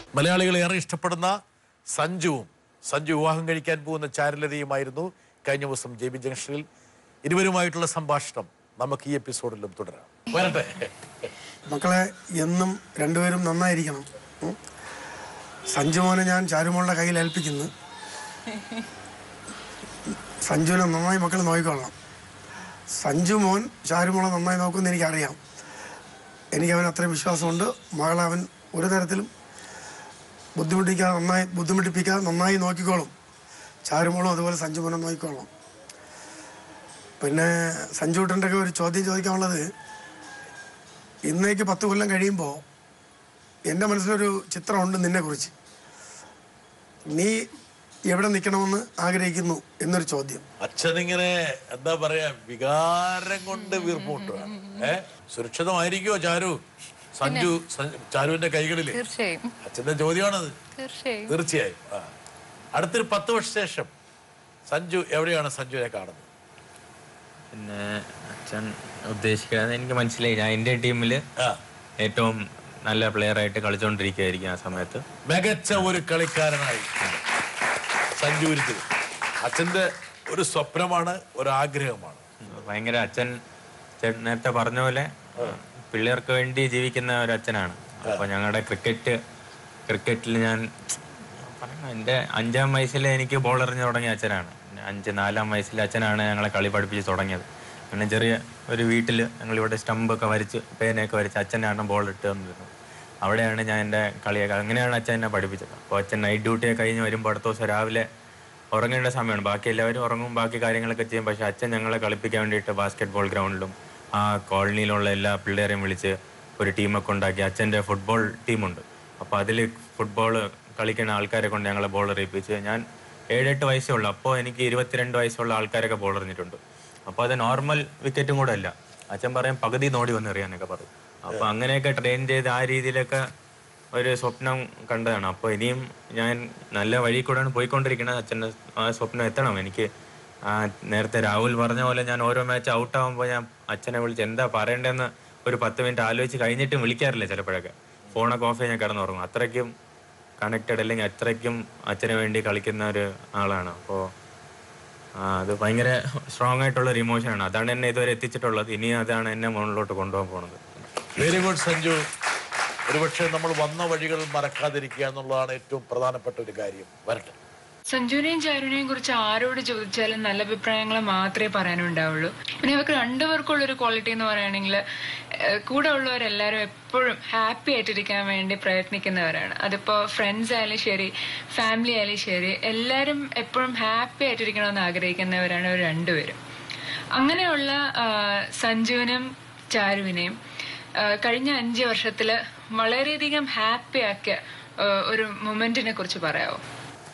മലയാളികൾ ഏറെ ഇഷ്ടപ്പെടുന്ന സഞ്ജുവും സഞ്ജു വിവാഹം കഴിക്കാൻ പോകുന്ന ചാരുലതയുമായിരുന്നു കഴിഞ്ഞ ദിവസം ജെ ബി ജംഗ്ഷനിൽ ഇരുവരുമായിട്ടുള്ള സംഭാഷണം നമുക്ക് ഈ എപ്പിസോഡിലും തുടരാം വരട്ടെ മക്കളെ എന്നും രണ്ടുപേരും നന്നായിരിക്കണം ഉം. സഞ്ജു മോനെ ഞാൻ ചാരുമോളുടെ കയ്യിൽ ഏൽപ്പിക്കുന്നു സഞ്ജുവിനെ നന്നായി മക്കൾ നോക്കിക്കൊള്ളണം സഞ്ജു മോൻ ചാരുമോളെ നന്നായി നോക്കുമെന്ന് എനിക്കറിയാം എനിക്ക് അവൻ അത്രയും വിശ്വാസമുണ്ട് മകളെ അവൻ ഒരു തരത്തിലും ബുദ്ധിമുട്ടിക്കാതെ നന്നായി ബുദ്ധിമുട്ടിപ്പിക്കാതെ നന്നായി നോക്കിക്കോളും ചാരുമോളും അതുപോലെ സഞ്ജു മോനെ നോക്കിക്കോളണം പിന്നെ സഞ്ജുട്ടൻ്റെ ഒക്കെ ഒരു ചോദ്യം ചോദിക്കാനുള്ളത് ഇന്നേക്ക് പത്ത് കൊല്ലം കഴിയുമ്പോൾ എൻ്റെ മനസ്സിലൊരു ചിത്രമുണ്ട് നിന്നെക്കുറിച്ച് നീ എവിടെ നിൽക്കണമെന്ന് ആഗ്രഹിക്കുന്നു എന്നൊരു ചോദ്യം അച്ഛനിങ്ങനെ എന്താ പറയാ വികാരം കൊണ്ട് വീർപ്പുമുട്ടുകയാണ് ഏ സുരക്ഷിതമായിരിക്കുമോ ചാരു സഞ്ജു സ- ചാരുവിന്റെ കൈകളില് തീർച്ചയായും അച്ഛന്റെ ചോദ്യമാണത് തീർച്ചയായും തീർച്ചയായും ആ അടുത്തൊരു പത്ത് വർഷ ശേഷം സഞ്ജു എവിടെയാണ് സഞ്ജുവിനെ കാണുന്നത് പിന്നെ അച്ഛൻ ഉദ്ദേശിക്കാതെ എനിക്ക് മനസ്സിലായി ഞാൻ എൻ്റെ ടീമിൽ ആ ഏറ്റവും നല്ല പ്ലെയർ ആയിട്ട് കളിച്ചുകൊണ്ടിരിക്കുകയായിരിക്കും ആ സമയത്ത് മികച്ച ഒരു കളിക്കാരനായി സഞ്ജു ഉരുത്തിൽ അച്ഛന്റെ ഒരു സ്വപ്നമാണ് ഒരു ആഗ്രഹമാണ് ഭയങ്കര അച്ഛൻ ചേട്ടൻ നേരത്തെ പറഞ്ഞ പോലെ പിള്ളേർക്ക് വേണ്ടി ജീവിക്കുന്ന ഒരു അച്ഛനാണ് അപ്പോൾ ഞങ്ങളുടെ ക്രിക്കറ്റ് ക്രിക്കറ്റിൽ ഞാൻ പറയുന്നു എൻ്റെ അഞ്ചാം വയസ്സിൽ എനിക്ക് ബോൾ എറിഞ്ഞ് തുടങ്ങിയ അച്ഛനാണ് പിന്നെ അഞ്ച് നാലാം വയസ്സിൽ അച്ഛനാണ് ഞങ്ങളെ കളി പഠിപ്പിച്ച് തുടങ്ങിയത് പിന്നെ ചെറിയ ഒരു വീട്ടിൽ ഞങ്ങളിവിടെ സ്റ്റമ്പൊക്കെ വരച്ച് പേനയൊക്കെ വരച്ച് അച്ഛനാണ് ബോൾ ഇട്ട് തന്നിരുന്നത് അവിടെയാണ് ഞാൻ എൻ്റെ കളിയൊക്കെ അങ്ങനെയാണ് അച്ഛൻ എന്നെ പഠിപ്പിച്ചത് അപ്പോൾ അച്ഛൻ നൈറ്റ് ഡ്യൂട്ടിയൊക്കെ കഴിഞ്ഞ് വരുമ്പോൾ അടുത്ത ദിവസം രാവിലെ ഉറങ്ങേണ്ട സമയമാണ് ബാക്കി എല്ലാവരും ഉറങ്ങും ബാക്കി കാര്യങ്ങളൊക്കെ ചെയ്യും പക്ഷെ അച്ഛൻ ഞങ്ങളെ കളിപ്പിക്കാൻ വേണ്ടിയിട്ട് ബാസ്കറ്റ് ബോൾ ഗ്രൗണ്ടിലും ആ കോളനിയിലുള്ള എല്ലാ പിള്ളേരെയും വിളിച്ച് ഒരു ടീമൊക്കെ ഉണ്ടാക്കി അച്ഛൻ്റെ ഫുട്ബോൾ ടീമുണ്ട് അപ്പോൾ അതിൽ ഫുട്ബോൾ കളിക്കുന്ന ആൾക്കാരെ കൊണ്ട് ഞങ്ങളെ ബോൾ എറിയിപ്പിച്ച് ഞാൻ ഏഴെട്ട് വയസ്സേ ഉള്ളൂ അപ്പോൾ എനിക്ക് ഇരുപത്തിരണ്ട് വയസ്സുള്ള ആൾക്കാരൊക്കെ ബോൾ എറിഞ്ഞിട്ടുണ്ട് അപ്പോൾ അത് നോർമൽ വിക്കറ്റും കൂടെ അല്ല അച്ഛൻ പറയും പകുതി നോടി വന്ന് എറിയാനൊക്കെ പറയും അപ്പോൾ അങ്ങനെയൊക്കെ ട്രെയിൻ ചെയ്ത് ആ രീതിയിലൊക്കെ ഒരു സ്വപ്നം കണ്ടതാണ് അപ്പോൾ ഇനിയും ഞാൻ നല്ല വഴി കൂടെയാണ് പോയിക്കൊണ്ടിരിക്കുന്നത് അച്ഛൻ്റെ ആ സ്വപ്നം എത്തണം എനിക്ക് ആ നേരത്തെ രാഹുൽ പറഞ്ഞ പോലെ ഞാൻ ഓരോ മാച്ച് ഔട്ട് ആകുമ്പോൾ ഞാൻ അച്ഛനെ വിളിച്ച് എന്താ പറയണ്ടതെന്ന് ഒരു പത്ത് മിനിറ്റ് ആലോചിച്ച് കഴിഞ്ഞിട്ടും വിളിക്കാറില്ല ചിലപ്പോഴൊക്കെ ഫോണൊക്കെ ഓഫ് ചെയ്ത് ഞാൻ കിടന്നുറങ്ങും അത്രയ്ക്കും കണക്റ്റഡ് അല്ലെങ്കിൽ അത്രയ്ക്കും അച്ഛന് വേണ്ടി കളിക്കുന്ന ഒരു ആളാണ് അപ്പോൾ അത് ഭയങ്കര സ്ട്രോങ് ആയിട്ടുള്ള ഒരു ഇമോഷനാണ് അതാണ് എന്നെ ഇതുവരെ എത്തിച്ചിട്ടുള്ളത് ഇനി അതാണ് എന്നെ മുകളിലോട്ട് കൊണ്ടുപോകാൻ പോണത് വെരി ഗുഡ് സഞ്ജു ഒരുപക്ഷെ നമ്മൾ വന്ന വഴികൾ മറക്കാതിരിക്കുക എന്നുള്ളതാണ് ഏറ്റവും പ്രധാനപ്പെട്ട ഒരു കാര്യം വരട്ടെ സഞ്ജുവിനെയും ചാരുവിനെയും കുറിച്ച് ആരോട് ചോദിച്ചാലും നല്ല അഭിപ്രായങ്ങൾ മാത്രമേ പറയാനുണ്ടാവുള്ളൂ പിന്നെ ഇവർക്ക് രണ്ടുപേർക്കുള്ള ഒരു ക്വാളിറ്റി എന്ന് പറയുകയാണെങ്കിൽ കൂടെ ഉള്ളവരെല്ലാവരും എപ്പോഴും ഹാപ്പി ആയിട്ടിരിക്കാൻ വേണ്ടി പ്രയത്നിക്കുന്നവരാണ് അതിപ്പോൾ ഫ്രണ്ട്സ് ആയാലും ശരി ഫാമിലി ആയാലും ശരി എല്ലാവരും എപ്പോഴും ഹാപ്പി ആയിട്ടിരിക്കണമെന്ന് ആഗ്രഹിക്കുന്നവരാണ് ഇവർ രണ്ടുപേരും അങ്ങനെയുള്ള ആ, സഞ്ജുവിനും ചാരുവിനെയും ആ, കഴിഞ്ഞ അഞ്ച് വർഷത്തിൽ വളരെയധികം ഹാപ്പി ആക്കിയ ആ, ഒരു മൊമെന്റിനെ കുറിച്ച് പറയാമോ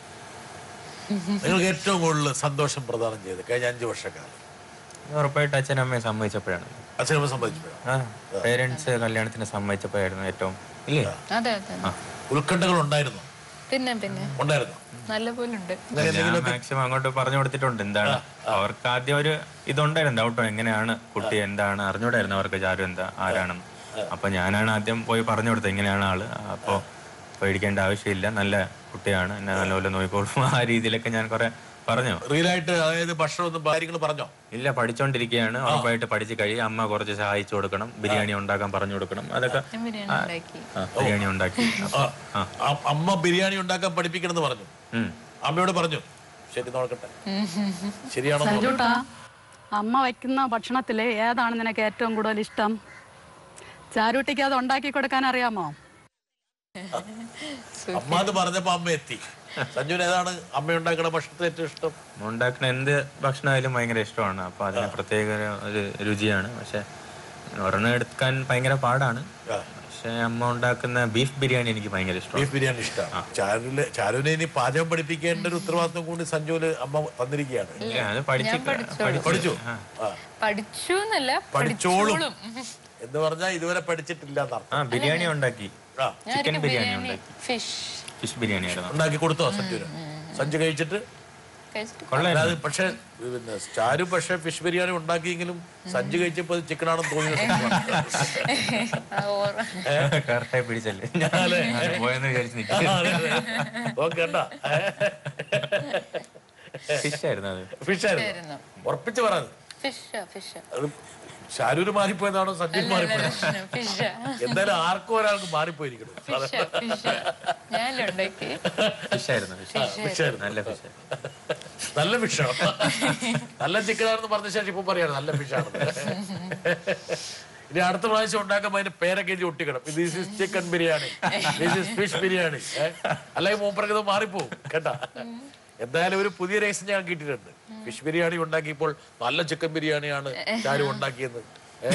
നിങ്ങൾക്ക് ഏറ്റവും കൂടുതൽ സന്തോഷം പ്രദാനം ചെയ്ത് കഴിഞ്ഞ അഞ്ചു വർഷക്കാലം ഉറപ്പായിട്ട് അച്ഛനമ്മയെ സമ്മതിച്ചപ്പോഴാണ് അച്ഛനമ്മ സംബന്ധിച്ചപ്പോഴാണ് ആ പേരൻസ് കല്യാണത്തിന് സമ്മതിച്ചപ്പോഴായിരുന്നു ഏറ്റവും ഇല്ലേ അതെ അതെ ഉത്കണ്ഠകൾ ഉണ്ടായിരുന്നു പിന്നെ പിന്നെ ഉണ്ടായിരുന്നു നല്ല പോലെ ഉണ്ട് ഞാൻ മാക്സിമം അങ്ങോട്ട് പറഞ്ഞു കൊടുത്തിട്ടുണ്ട് എന്താണ് അവർക്ക് ആദ്യം ഒരു ഇതുണ്ടായിരുന്നു ഡൗട്ടോ എങ്ങനെയാണ് കുട്ടി എന്താണ് അറിഞ്ഞൂടായിരുന്നു അവർക്ക് ചാരു എന്താ ആരാണെന്ന് അപ്പൊ ഞാനാണ് ആദ്യം പോയി പറഞ്ഞു കൊടുത്തത് ഇങ്ങനെയാണ് ആള് അപ്പോ പേടിക്കേണ്ട ആവശ്യമില്ല നല്ല കുട്ടിയാണ് എന്നെ നല്ലപോലെ നോക്കിക്കോളും ആ രീതിയിലൊക്കെ ഞാൻ കുറെ പറഞ്ഞു റിയലായിട്ട് അതായത് ഭക്ഷണമൊന്നും കാര്യങ്ങൾ പറഞ്ഞോ ഇല്ല പഠിച്ചോണ്ടിരിക്കുകയാണ് ഉറപ്പായിട്ട് പഠിച്ചു കഴിയും അമ്മ കുറച്ച് സഹായിച്ചു കൊടുക്കണം ബിരിയാണി ഉണ്ടാക്കാൻ പറഞ്ഞു കൊടുക്കണം അതൊക്കെ ഞാൻ ബിരിയാണി ഉണ്ടാക്കി ആ, ബിരിയാണി ഉണ്ടാക്കി ആ, അ- അമ്മ ബിരിയാണി ഉണ്ടാക്കാൻ പഠിപ്പിക്കണമെന്ന് പറഞ്ഞു ഉം. അമ്മയോട് പറഞ്ഞു ശരി നോക്കട്ടെ ശരിയാണോ എന്ന് നോക്കട്ടെ. സഞ്ജുട്ടാ അമ്മ വയ്ക്കുന്ന ഭക്ഷണത്തിൽ ഏതാണ് നിനക്ക് ഏറ്റവും കൂടുതൽ ഇഷ്ടം ചാരൂട്ടിക്ക് അത് ഉണ്ടാക്കി കൊടുക്കാൻ അറിയാമോ അമ്മ അത് പറഞ്ഞപ്പോ അമ്മ എത്തി സഞ്ജുവിന് ഏതാണ് അമ്മ ഉണ്ടാക്കുന്ന ഭക്ഷണത്തിൽ ഏറ്റവും ഇഷ്ടം ഉണ്ടാക്കുന്ന എന്ത് ഭക്ഷണമായാലും ഭയങ്കര ഇഷ്ടമാണ് അപ്പൊ അതിന് പ്രത്യേക ഒരു- ഒരു രുചിയാണ് പക്ഷെ ഒരെണ്ണം എടുക്കാൻ ഭയങ്കര പാടാണ് ആ. പക്ഷെ അമ്മ ഉണ്ടാക്കുന്ന ബീഫ് ബിരിയാണി എനിക്ക് ഭയങ്കര ഇഷ്ടമാണ് ബീഫ് ബിരിയാണി ഇഷ്ടമാണ് ചാരുല് ചാരുവിനെ ഇനി പാചകം പഠിപ്പിക്കേണ്ട ഒരു ഉത്തരവാദിത്വം കൂടി സഞ്ജുവിന് അമ്മ തന്നിരിക്കുകയാണ് ഇല്ല, അത് പഠിച്ച് പഠിച്ചു ആ. ആ. പഠിച്ചു എന്നല്ല പഠിച്ചോളും പഠിച്ചോളും എന്ന് പറഞ്ഞാൽ ഇതുവരെ പഠിച്ചിട്ടില്ല എന്നർത്ഥം ആ ബിരിയാണി ഉണ്ടാക്കി ആ ഞാൻ ചിക്കൻ ഒരിക്കൽ ബിരിയാണി ബിരിയാണി ഉണ്ടാക്കി ഫിഷ് ഫിഷ് ബിരിയാണി ആയിരുന്നു ഉണ്ടാക്കി കൊടുത്തോ സഞ്ജുവിന് സഞ്ജു കഴിച്ചിട്ട് കഴിച്ചിട്ട് അല്ലാതെ പക്ഷെ പിന്നെ ചാരു പക്ഷെ ഫിഷ് ബിരിയാണി ഉണ്ടാക്കിയെങ്കിലും സഞ്ജു കഴിച്ചപ്പോ അത് ചിക്കനാണെന്ന് തോന്നിയ ആ ഓർമ്മ കറക്റ്റായി പിടിച്ചല്ലേ ഞാൻ പോയെന്ന് വിചാരിച്ച് നിൽക്കും ഓക്കെ കേട്ടാ ഫിഷ് ആയിരുന്നു അത് ഫിഷ് ആയിരുന്നു ഉറപ്പിച്ച് പറഞ്ഞത് ഫിഷ് ഫിഷ് അത് ഷാരൂര് മാറിപ്പോയതാണോ സഞ്ജു മാറിപ്പോയതാണോ ഫിഷ് എന്തായാലും ആർക്കും ഒരാൾക്ക് മാറിപ്പോയിരിക്കണം ഫിഷ് ഫിഷ് ഞാനല്ലേ ഉണ്ടാക്കി ഫിഷ് ആയിരുന്നു ഫിഷ് ഫിഷ് ആയിരുന്നു നല്ല ഫിഷ് നല്ല ഫിഷാണ് നല്ല ചിക്കനാണെന്ന് പറഞ്ഞ ശേഷം ഇപ്പൊ പറയാണ് നല്ല ഫിഷാണ് ഇനി അടുത്ത പ്രാവശ്യം ഉണ്ടാക്കുമ്പോൾ അതിന്റെ പേരൊക്കെ എഴുതി ഒട്ടിക്കണം this is chicken biryani this is fish biryani അല്ലെങ്കിൽ മൂപ്പർക്ക് ഇത് മാറിപ്പോവും കേട്ടാ എന്തായാലും ഒരു പുതിയ രഹസ്യം ഞാൻ കിട്ടിയിട്ടുണ്ട് ഫിഷ് ബിരിയാണി ഉണ്ടാക്കിയപ്പോൾ നല്ല ചിക്കൻ ബിരിയാണിയാണ് ചാരു ഉണ്ടാക്കിയത് ഏ?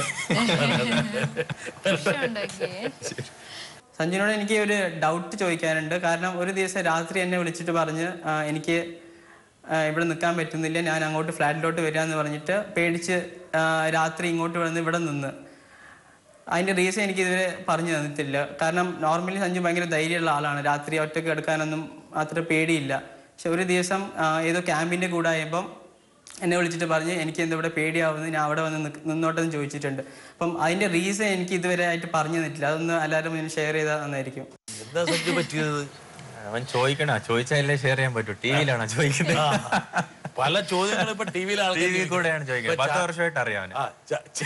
ഫിഷ് ഉണ്ടാക്കിയേ സഞ്ജുനോട് എനിക്ക് ഒരു ഡൗട്ട് ചോദിക്കാനുണ്ട് കാരണം ഒരു ദിവസം രാത്രി എന്നെ വിളിച്ചിട്ട് പറഞ്ഞ് ആ, എനിക്ക് ആ, ഇവിടെ നിൽക്കാൻ പറ്റുന്നില്ല ഞാൻ അങ്ങോട്ട് ഫ്ലാറ്റിലോട്ട് വരികയെന്ന് പറഞ്ഞിട്ട് പേടിച്ച് ആ, രാത്രി ഇങ്ങോട്ട് വന്ന് ഇവിടെ നിന്ന് അതിൻ്റെ റീസൺ എനിക്ക് ഇതുവരെ പറഞ്ഞു തന്നിട്ടില്ല കാരണം നോർമലി സഞ്ജു ഭയങ്കര ധൈര്യമുള്ള ആളാണ് രാത്രി ഒറ്റയ്ക്ക് എടുക്കാനൊന്നും അത്ര പേടിയില്ല പക്ഷെ ഒരു ദിവസം ആ, ഏതോ ക്യാമ്പിൻ്റെ കൂടെ ആയപ്പം എന്നെ വിളിച്ചിട്ട് പറഞ്ഞ് എനിക്ക് എന്താ ഇവിടെ പേടിയാവുന്നു ഞാൻ അവിടെ വന്ന് നിക്ക് നിന്നോട്ടെന്ന് ചോദിച്ചിട്ടുണ്ട് അപ്പം അതിൻ്റെ റീസൺ എനിക്ക് ഇതുവരെ ആയിട്ട് പറഞ്ഞു തന്നിട്ടില്ല അതൊന്ന് എല്ലാവരും ഇങ്ങനെ ഷെയർ ചെയ്താൽ നന്നായിരിക്കും എന്താ സഞ്ജു പറ്റിയത് അവൻ ചോദിക്കണ ചോദിച്ചാലേ ഷെയർ ചെയ്യാൻ പറ്റൂ ടി വിയിലാണോ ചോദിക്കുന്നത് ആ, പല ചോദ്യങ്ങളും ഇപ്പൊ ടി വിയിലാണ് ടി വി കൂടെയാണ് ചോദിക്കുന്നത് പത്ത് വർഷമായിട്ട് അറിയാം അവന് ആ, ച- ച-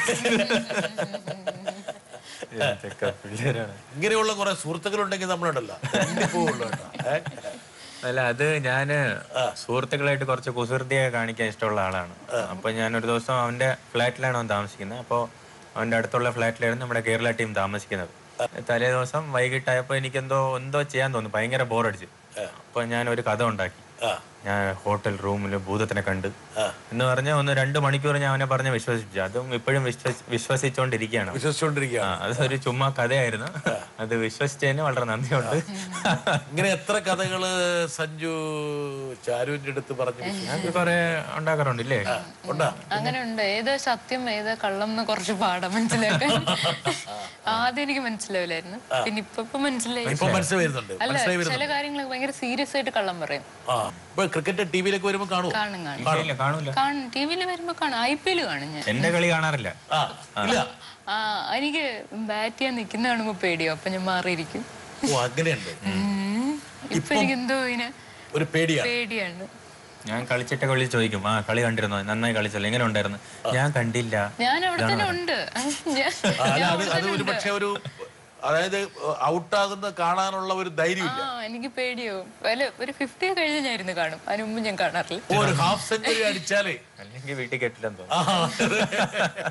ഇതൊക്കെ പിള്ളേരാണ് ഇങ്ങനെയുള്ള കുറെ സുഹൃത്തുക്കളുണ്ടെങ്കിൽ നമ്മളുണ്ടല്ലോ പോവുള്ളൂ കേട്ടോ ഏ? അല്ല അത് ഞാന് സുഹൃത്തുക്കളായിട്ട് കുറച്ച് കുസൃതിയൊക്കെ കാണിക്കാൻ ഇഷ്ടമുള്ള ആളാണ് അപ്പൊ ഞാൻ ഒരു ദിവസം അവന്റെ ഫ്ലാറ്റിലാണ് അവൻ താമസിക്കുന്നത് അപ്പോൾ അവന്റെ അടുത്തുള്ള ഫ്ലാറ്റിലായിരുന്നു നമ്മുടെ കേരള ടീം താമസിക്കുന്നത് തലേ ദിവസം വൈകിട്ടായപ്പോ എനിക്ക് എന്തോ എന്തോ ചെയ്യാൻ തോന്നി ഭയങ്കര ബോറടിച്ച് അപ്പൊ ഞാൻ ഒരു കഥ ഉണ്ടാക്കി ആ. ഞാൻ ഹോട്ടൽ റൂമിൽ ഭൂതത്തിനെ കണ്ട് എന്ന് പറഞ്ഞ ഒന്ന് രണ്ട് മണിക്കൂർ ഞാൻ അവനെ പറഞ്ഞ് വിശ്വസിപ്പിച്ചു അതും ഇപ്പോഴും വിശ്വസി വിശ്വസിച്ചുകൊണ്ടിരിക്കുകയാണ് ആ വിശ്വസിച്ചുകൊണ്ടിരിക്കുകയാണ് അതൊരു ചുമ്മാ കഥയായിരുന്നു അത് വിശ്വസിച്ചതിന് വളരെ നന്ദിയുണ്ട് ഇങ്ങനെ എത്ര കഥകള് സഞ്ജു ചാരുവിന്റെ അടുത്ത് പറഞ്ഞു ഞാൻ കുറെ ഉണ്ടാക്കാറുണ്ട് ഇല്ലേ ഉണ്ടാ അങ്ങനെ ഉണ്ട് ഏതാ സത്യം ഏതാ കള്ളം എന്ന് കുറച്ച് പാടാം മനസ്സിലാക്കാൻ ആദ്യം എനിക്ക് മനസ്സിലാവില്ലായിരുന്നു പിന്നെ ഇപ്പൊ ഇപ്പൊ മനസ്സിലായി ഇപ്പൊ മനസ്സിൽ വരുന്നുണ്ട് അല്ല മനസ്സിലായി ചില വരുന്നുണ്ട് കാര്യങ്ങളൊക്കെ ഭയങ്കര സീരിയസ് ആയിട്ട് കള്ളം പറയും ആ ഇപ്പൊ ക്രിക്കറ്റ് ടി വിയിലേക്ക് വരുമ്പോ കാണൂ കാണും കാണും ഇല്ല കാണൂല കാണും ടി വിയിൽ വരുമ്പോ കാണും ഐ പി എൽ കാണും ഞാൻ എന്റെ കളി കാണാറില്ല ആ ഇല്ല ആ എനിക്ക് ബാറ്റ് ചെയ്യാൻ നിക്കുന്ന കാണുമ്പോ പേടിയോ അപ്പൊ ഞാൻ മാറിയിരിക്കും ഓ അങ്ങനെയുണ്ട് ഉം. ഇപ്പൊ എനിക്ക് എന്തോ ഇങ്ങനെ ഒരു പേടിയാണ് പേടിയാണ് ഞാൻ കളിച്ചിട്ട കളി ചോദിക്കും ആ കളി കണ്ടിരുന്നോ നന്നായി കളിച്ചല്ലോ എങ്ങനെ ഉണ്ടായിരുന്നു ഞാൻ കണ്ടില്ല ഞാൻ അവിടെ തന്നെ ഉണ്ട് ഞാൻ ആ, അല്ല ഞാൻ അത് അവിടെ അത് തന്നെ ഒരു ഉണ്ട്. പക്ഷെ ഒരു അതായത് ഔട്ടാകുന്ന കാണാനുള്ള ഒരു ധൈര്യമില്ല ആ എനിക്ക് പേടിയോ അല്ല ഒരു ഫിഫ്റ്റി കഴിഞ്ഞ് ഞാൻ ഇരുന്ന് കാണും അതിന് മുമ്പ് ഞാൻ കാണാറില്ല ഓ, ഒരു ഹാഫ് സെഞ്ചുറി അടിച്ചാലേ അല്ലെങ്കിൽ വീട്ടിൽ കെട്ടില്ലെന്ന് തോന്നുന്നു ആ,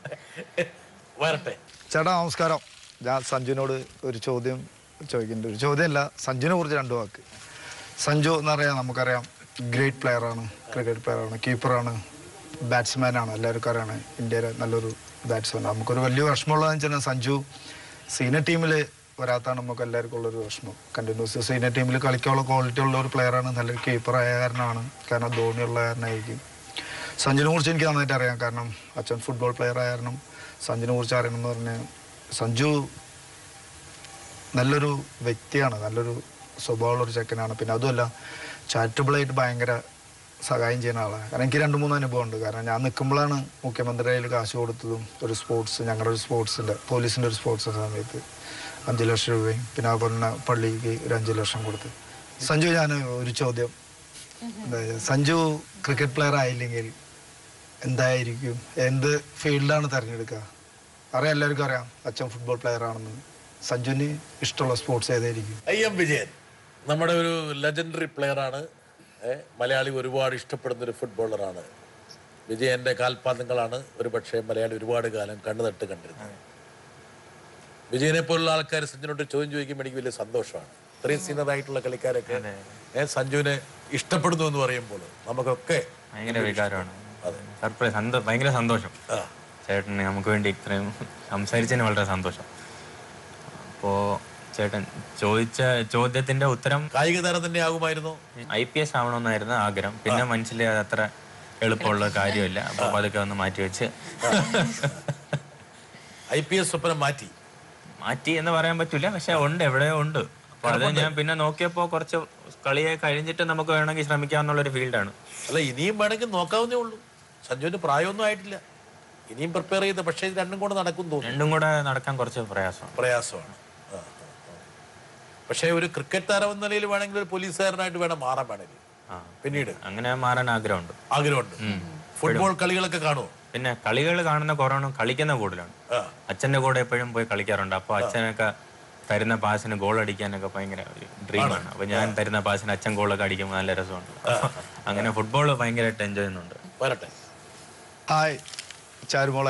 വരട്ടെ ചേട്ടാ നമസ്കാരം ഞാൻ സഞ്ജുവിനോട് ഒരു ചോദ്യം ചോദിക്കുന്നുണ്ട് ഒരു ചോദ്യമല്ല സഞ്ജുവിനെ കുറിച്ച് രണ്ട് വാക്ക് സഞ്ജു എന്നറിയാം നമുക്കറിയാം ഗ്രേറ്റ് പ്ലെയറാണ് ക്രിക്കറ്റ് പ്ലെയറാണ് കീപ്പറാണ് ബാറ്റ്സ്മാനാണ് എല്ലാവർക്കും അറിയാണ് ഇന്ത്യയിലെ നല്ലൊരു ബാറ്റ്സ്മാൻ നമുക്കൊരു വലിയ വിഷമമുള്ളതെന്ന് വെച്ചാൽ സഞ്ജു സീനിയർ ടീമിൽ വരാത്താണ് നമുക്ക് എല്ലാവർക്കും ഉള്ളൊരു വിഷമം കണ്ടിന്യൂസ് സീനിയർ ടീമിൽ കളിക്കാനുള്ള ക്വാളിറ്റി ഉള്ള ഒരു പ്ലെയറാണ് നല്ലൊരു കീപ്പറായ കാരണമാണ് കാരണം ധോണിയുള്ള കാരണമായിരിക്കും സഞ്ജുവിനെ കുറിച്ച് എനിക്ക് നന്നായിട്ട് അറിയാം കാരണം അച്ഛൻ ഫുട്ബോൾ പ്ലെയർ ആയ കാരണം സഞ്ജുവിനെ കുറിച്ച് അറിയണം എന്ന് പറഞ്ഞാൽ സഞ്ജു നല്ലൊരു വ്യക്തിയാണ് നല്ലൊരു സ്വഭാവമുള്ള ഒരു ചെക്കനാണ് പിന്നെ അതുമല്ല ചാരിറ്റബിളായിട്ട് ഭയങ്കര സഹായം ചെയ്യുന്ന ആളാണ് കാരണം എനിക്ക് രണ്ട് മൂന്ന് അനുഭവം ഉണ്ട് കാരണം ഞാൻ നിൽക്കുമ്പോഴാണ് മുഖ്യമന്ത്രിയിൽ കാശ് കൊടുത്തതും ഒരു സ്പോർട്സ് ഞങ്ങളുടെ ഒരു സ്പോർട്സിൻ്റെ പോലീസിൻ്റെ ഒരു സ്പോർട്സ് സമയത്ത് അഞ്ച് ലക്ഷം രൂപയും പിന്നെ അതുപോലെ തന്നെ പള്ളിക്ക് ഒരു അഞ്ച് ലക്ഷം കൊടുത്ത് സഞ്ജു ഞാൻ ഒരു ചോദ്യം അതായത് സഞ്ജു ക്രിക്കറ്റ് പ്ലെയർ ആയില്ലെങ്കിൽ എന്തായിരിക്കും എന്ത് ഫീൽഡാണ് തിരഞ്ഞെടുക്കുക അറിയാം എല്ലാവർക്കും അറിയാം അച്ഛൻ ഫുട്ബോൾ പ്ലെയർ ആണെന്ന് സഞ്ജുവിന് ഇഷ്ടമുള്ള സ്പോർട്സ് ഏതായിരിക്കും ഐ എം വിജയൻ നമ്മുടെ ഒരു ലെജൻഡറി പ്ലെയറാണ് മലയാളി ഒരുപാട് ഇഷ്ടപ്പെടുന്ന ഒരു ഫുട്ബോളറാണ് വിജയന്റെ കാൽപാദങ്ങളാണ് ഒരു പക്ഷേ മലയാളി ഒരുപാട് കാലം കണ്ണു നട്ട് കണ്ടിരുന്നത് വിജയനെ പോലുള്ള ആൾക്കാർ സഞ്ജുനോട് ചോദ്യം ചോദിക്കുമ്പോൾ എനിക്ക് വലിയ സന്തോഷമാണ് ഇത്രയും സീനിയർ ആയിട്ടുള്ള കളിക്കാരൊക്കെ ഏ, സഞ്ജുവിനെ ഇഷ്ടപ്പെടുന്നു എന്ന് പറയുമ്പോൾ നമുക്കൊക്കെ ഭയങ്കര വികാരമാണ് സർപ്രൈസ് സന്തോ ഭയങ്കര സന്തോഷം ആ, ചേട്ടന് നമുക്ക് വേണ്ടി ഇത്രയും സംസാരിച്ചതിന് വളരെ സന്തോഷം അപ്പോ ചേട്ടൻ ചോദിച്ച ചോദ്യത്തിന്റെ ഉത്തരം കായിക താരം തന്നെ ആകുമായിരുന്നു ഐ പി എസ് ആവണമെന്നായിരുന്നു ആഗ്രഹം പിന്നെ മനസ്സിൽ അത് അത്ര എളുപ്പമുള്ള കാര്യമില്ല അപ്പൊ അതൊക്കെ ഒന്ന് മാറ്റി വെച്ച് ഐ പി എസ് സ്വപ്നം മാറ്റി മാറ്റി എന്ന് പറയാൻ പറ്റൂല പക്ഷെ ഉണ്ട് എവിടെയോ ഉണ്ട് അപ്പൊ അത് ഞാൻ പിന്നെ നോക്കിയപ്പോ കുറച്ച് കളിയെ കഴിഞ്ഞിട്ട് നമുക്ക് വേണമെങ്കിൽ ശ്രമിക്കാവുന്നുള്ളൊരു ഫീൽഡാണ് അല്ല ഇനിയും വേണമെങ്കിൽ നോക്കാവുന്നേ ഉള്ളൂ സഞ്ജുവിന് പ്രായമൊന്നും ആയിട്ടില്ല ഇനിയും പ്രിപ്പയർ ചെയ്ത് പക്ഷേ ഇത് രണ്ടും കൂടെ നടക്കും തോന്നുന്നു രണ്ടും കൂടെ നടക്കാൻ കുറച്ച് പ്രയാസമാണ് പ്രയാസമാണ് ആ, ആ, ആ. പക്ഷേ ഒരു ക്രിക്കറ്റ് താരം എന്ന നിലയിൽ വേണമെങ്കിൽ ഒരു പോലീസുകാരനായിട്ട് വേണം മാറാൻ വേണമെങ്കിൽ ആ പിന്നീട് അങ്ങനെ മാറാൻ ആഗ്രഹമുണ്ട് ആഗ്രഹമുണ്ട് ഫുട്ബോൾ കളികളൊക്കെ കാണുമോ പിന്നെ കളികൾ കാണുന്ന കുറവാണ് കളിക്കുന്ന കൂടുതലാണ് ആ അച്ഛന്റെ കൂടെ എപ്പോഴും പോയി കളിക്കാറുണ്ട് അപ്പൊ അച്ഛനൊക്കെ തരുന്ന പാസിന് ഗോൾ അടിക്കാനൊക്കെ ഭയങ്കര ഒരു ഡ്രീമാണ് അപ്പൊ ഞാൻ തരുന്ന പാസിന് അച്ഛൻ ഗോളൊക്കെ അടിക്കുമ്പോൾ നല്ല രസമുണ്ട് അപ്പൊ അങ്ങനെ ഫുട്ബോൾ ഭയങ്കരമായിട്ട് എൻജോയ് ചെയ്യുന്നുണ്ട് വരട്ടെ ഹായ് ചാരുമോളെ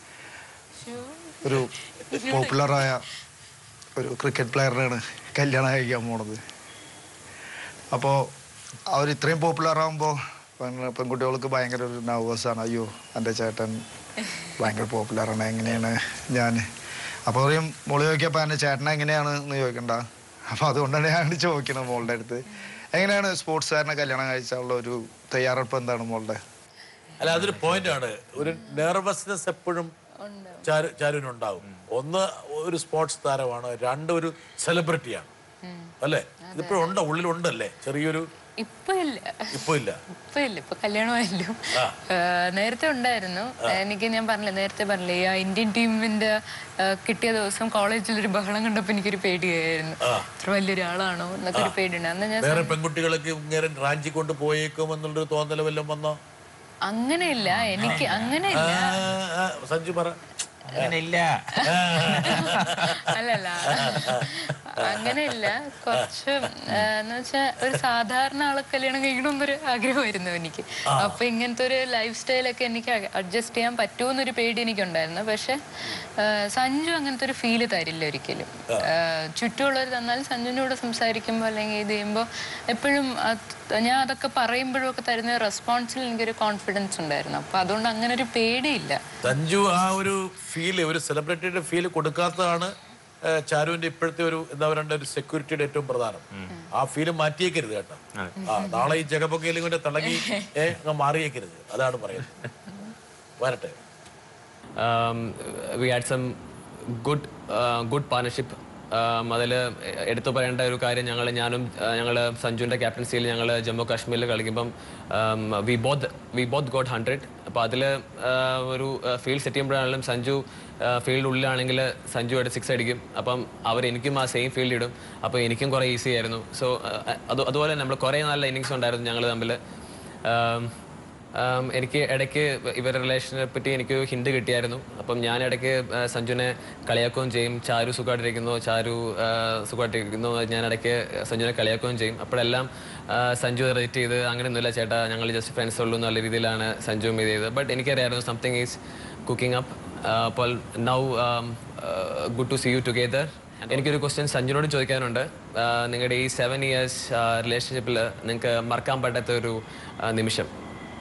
ഒരു പോപ്പുലറായ ഒരു ക്രിക്കറ്റ് പ്ലെയറിനാണ് കല്യാണം കഴിക്കാൻ പോണത് അപ്പോൾ അവർ ഇത്രയും പോപ്പുലർ ആകുമ്പോൾ പെൺകുട്ടികൾക്ക് ഭയങ്കര ഒരു നെർവസാണ് അയ്യോ എൻ്റെ ചേട്ടൻ ഭയങ്കര പോപ്പുലറാണ് എങ്ങനെയാണ് ഞാൻ അപ്പോൾ പറയും മോള് ചോദിക്കപ്പോൾ എൻ്റെ ചേട്ടൻ എങ്ങനെയാണ് എന്ന് ചോദിക്കണ്ട അപ്പോൾ അതുകൊണ്ടാണ് ഞാൻ ചോദിക്കുന്നത് മോളുടെ അടുത്ത് എങ്ങനെയാണ് സ്പോർട്സുകാരനെ കല്യാണം കഴിച്ചാലുള്ള ഒരു തയ്യാറെടുപ്പ് എന്താണ് മോളുടെ അല്ല അതൊരു പോയിന്റ് ആണ് ഒരു നെർവസ്നെസ് എപ്പോഴും ചാരു ചാരുവിനുണ്ടാവും ഒന്ന് ഒരു സ്പോർട്സ് താരമാണ് രണ്ട് ഒരു സെലിബ്രിറ്റിയാണ് അല്ലേ ഇതിപ്പോഴും ഉണ്ടോ ഉള്ളിലുണ്ടല്ലേ ചെറിയൊരു ഇപ്പൊ ഇല്ല ഇപ്പൊ ഇല്ല ഇപ്പൊ ഇല്ല ഇപ്പൊ കല്യാണമായല്ലോ നേരത്തെ ഉണ്ടായിരുന്നു എനിക്ക് ഞാൻ പറഞ്ഞില്ല നേരത്തെ പറഞ്ഞില്ലേ ഈ ആ ഇന്ത്യൻ ടീമിന്റെ ആ, കിട്ടിയ ദിവസം കോളേജിൽ ഒരു ബഹളം കണ്ടപ്പോ എനിക്കൊരു പേടിയായിരുന്നു ഇത്ര വലിയൊരാളാണോ എന്നൊക്കെ ഒരു പേടിയുണ്ട് അന്ന് ഞാൻ വേറെ പെൺകുട്ടികളൊക്കെ ഇങ്ങനെ റാഞ്ചി കൊണ്ട് പോയേക്കും എന്നുള്ളൊരു തോന്നൽ വല്ലതും വന്നോ അങ്ങനെയില്ല എനിക്ക് അങ്ങനെയില്ല ആ, ആ, സഞ്ജു പറ അങ്ങനെ ഇല്ല അല്ലല്ല അങ്ങനെയില്ല കുറച്ച് ആ, എന്ന് വെച്ചാ ഒരു സാധാരണ ആളെ കല്യാണം കഴിക്കണമെന്നൊരു ആഗ്രഹമായിരുന്നു എനിക്ക് അപ്പൊ ഇങ്ങനത്തെ ഒരു ലൈഫ് സ്റ്റൈലൊക്കെ എനിക്ക് അഡ്ജസ്റ്റ് ചെയ്യാൻ പറ്റുമെന്നൊരു പേടി എനിക്കുണ്ടായിരുന്നു പക്ഷെ ആ, സഞ്ജു അങ്ങനത്തെ ഒരു ഫീല് തരില്ല ഒരിക്കലും ആ, ചുറ്റുമുള്ളവർ തന്നാൽ സഞ്ജുവിൻ്റെ കൂടെ സംസാരിക്കുമ്പോൾ അല്ലെങ്കിൽ ഇത് ചെയ്യുമ്പോൾ എപ്പോഴും അത് ഞാൻ അതൊക്കെ പറയുമ്പോഴും ഒക്കെ തരുന്ന റെസ്പോൺസിൽ എനിക്കൊരു കോൺഫിഡൻസ് ഉണ്ടായിരുന്നു അപ്പൊ അതുകൊണ്ട് അങ്ങനെ ഒരു പേടിയില്ല സഞ്ജു ആ ഒരു ഫീല് ഒരു സെലിബ്രിറ്റിയുടെ ഫീല് കൊടുക്കാത്തതാണ് ഏ, ചാരുവിന്റെ ഇപ്പോഴത്തെ ഒരു എന്താ പറയണ്ട ഒരു സെക്യൂരിറ്റിയുടെ ഏറ്റവും പ്രധാനം ആ ഫീല് മാറ്റിയേക്കരുത് കേട്ടോ ആ നാളെ ഈ ജഗപൊക്കയിലും കൊണ്ട് തിളങ്ങി ഏ അങ്ങ് മാറിയേക്കരുത് അതാണ് പറയുന്നത് വരട്ടെ um, we had some good uh, good partnership അതിൽ എടുത്തു പറയേണ്ട ഒരു കാര്യം ഞങ്ങൾ ഞാനും ഞങ്ങൾ സഞ്ജുവിൻ്റെ ക്യാപ്റ്റൻസിയിൽ ഞങ്ങൾ ജമ്മു കാശ്മീരിൽ കളിക്കുമ്പം we both we both got hundred അപ്പോൾ അതിൽ ഒരു ഫീൽഡ് സെറ്റ് ചെയ്യുമ്പോഴാണെങ്കിലും സഞ്ജു ഫീൽഡ് ഉള്ളിലാണെങ്കിൽ സഞ്ജു ആയിട്ട് സിക്സ് അടിക്കും അപ്പം അവർ എനിക്കും ആ സെയിം ഫീൽഡ് ഇടും അപ്പോൾ എനിക്കും കുറേ ഈസി ആയിരുന്നു സോ അത് അതുപോലെ നമ്മൾ കുറേ നല്ല ഇന്നിങ്സ് ഉണ്ടായിരുന്നു ഞങ്ങൾ തമ്മിൽ ആം, എനിക്ക് ഇടയ്ക്ക് ഇവരുടെ റിലേഷനെ പറ്റി എനിക്ക് ഹിന്റ് കിട്ടിയായിരുന്നു അപ്പം ഞാൻ ഇടയ്ക്ക് ആ, സഞ്ജുവിനെ കളിയാക്കുകയും ചെയ്യും ചാരു സുഖമായിട്ടിരിക്കുന്നു ചാരു ആ, സുഖമായിട്ടിരിക്കുന്നു എന്ന് ഞാൻ ഇടയ്ക്ക് സഞ്ജുവിനെ കളിയാക്കുകയും ചെയ്യും അപ്പോഴെല്ലാം ആ, സഞ്ജു റേറ്റ് ചെയ്ത് അങ്ങനെയൊന്നുമില്ല ചേട്ടാ ഞങ്ങൾ ജസ്റ്റ് ഫ്രണ്ട്സ് ഉള്ളൂ എന്നുള്ള രീതിയിലാണ് സഞ്ജു ഇത് ചെയ്തത് ബട്ട് എനിക്കറിയായിരുന്നു സംതിങ് ഈസ് കുക്കിംഗ് അപ്പ് അപ്പോൾ now good to see you together എനിക്കൊരു ക്വസ്റ്റ്യൻ സഞ്ജുനോട് ചോദിക്കാനുണ്ട് ആ, നിങ്ങളുടെ ഈ സെവൻ ഇയേഴ്സ് റിലേഷൻഷിപ്പിൽ നിങ്ങൾക്ക് മറക്കാൻ പറ്റാത്ത ഒരു ആ, നിമിഷം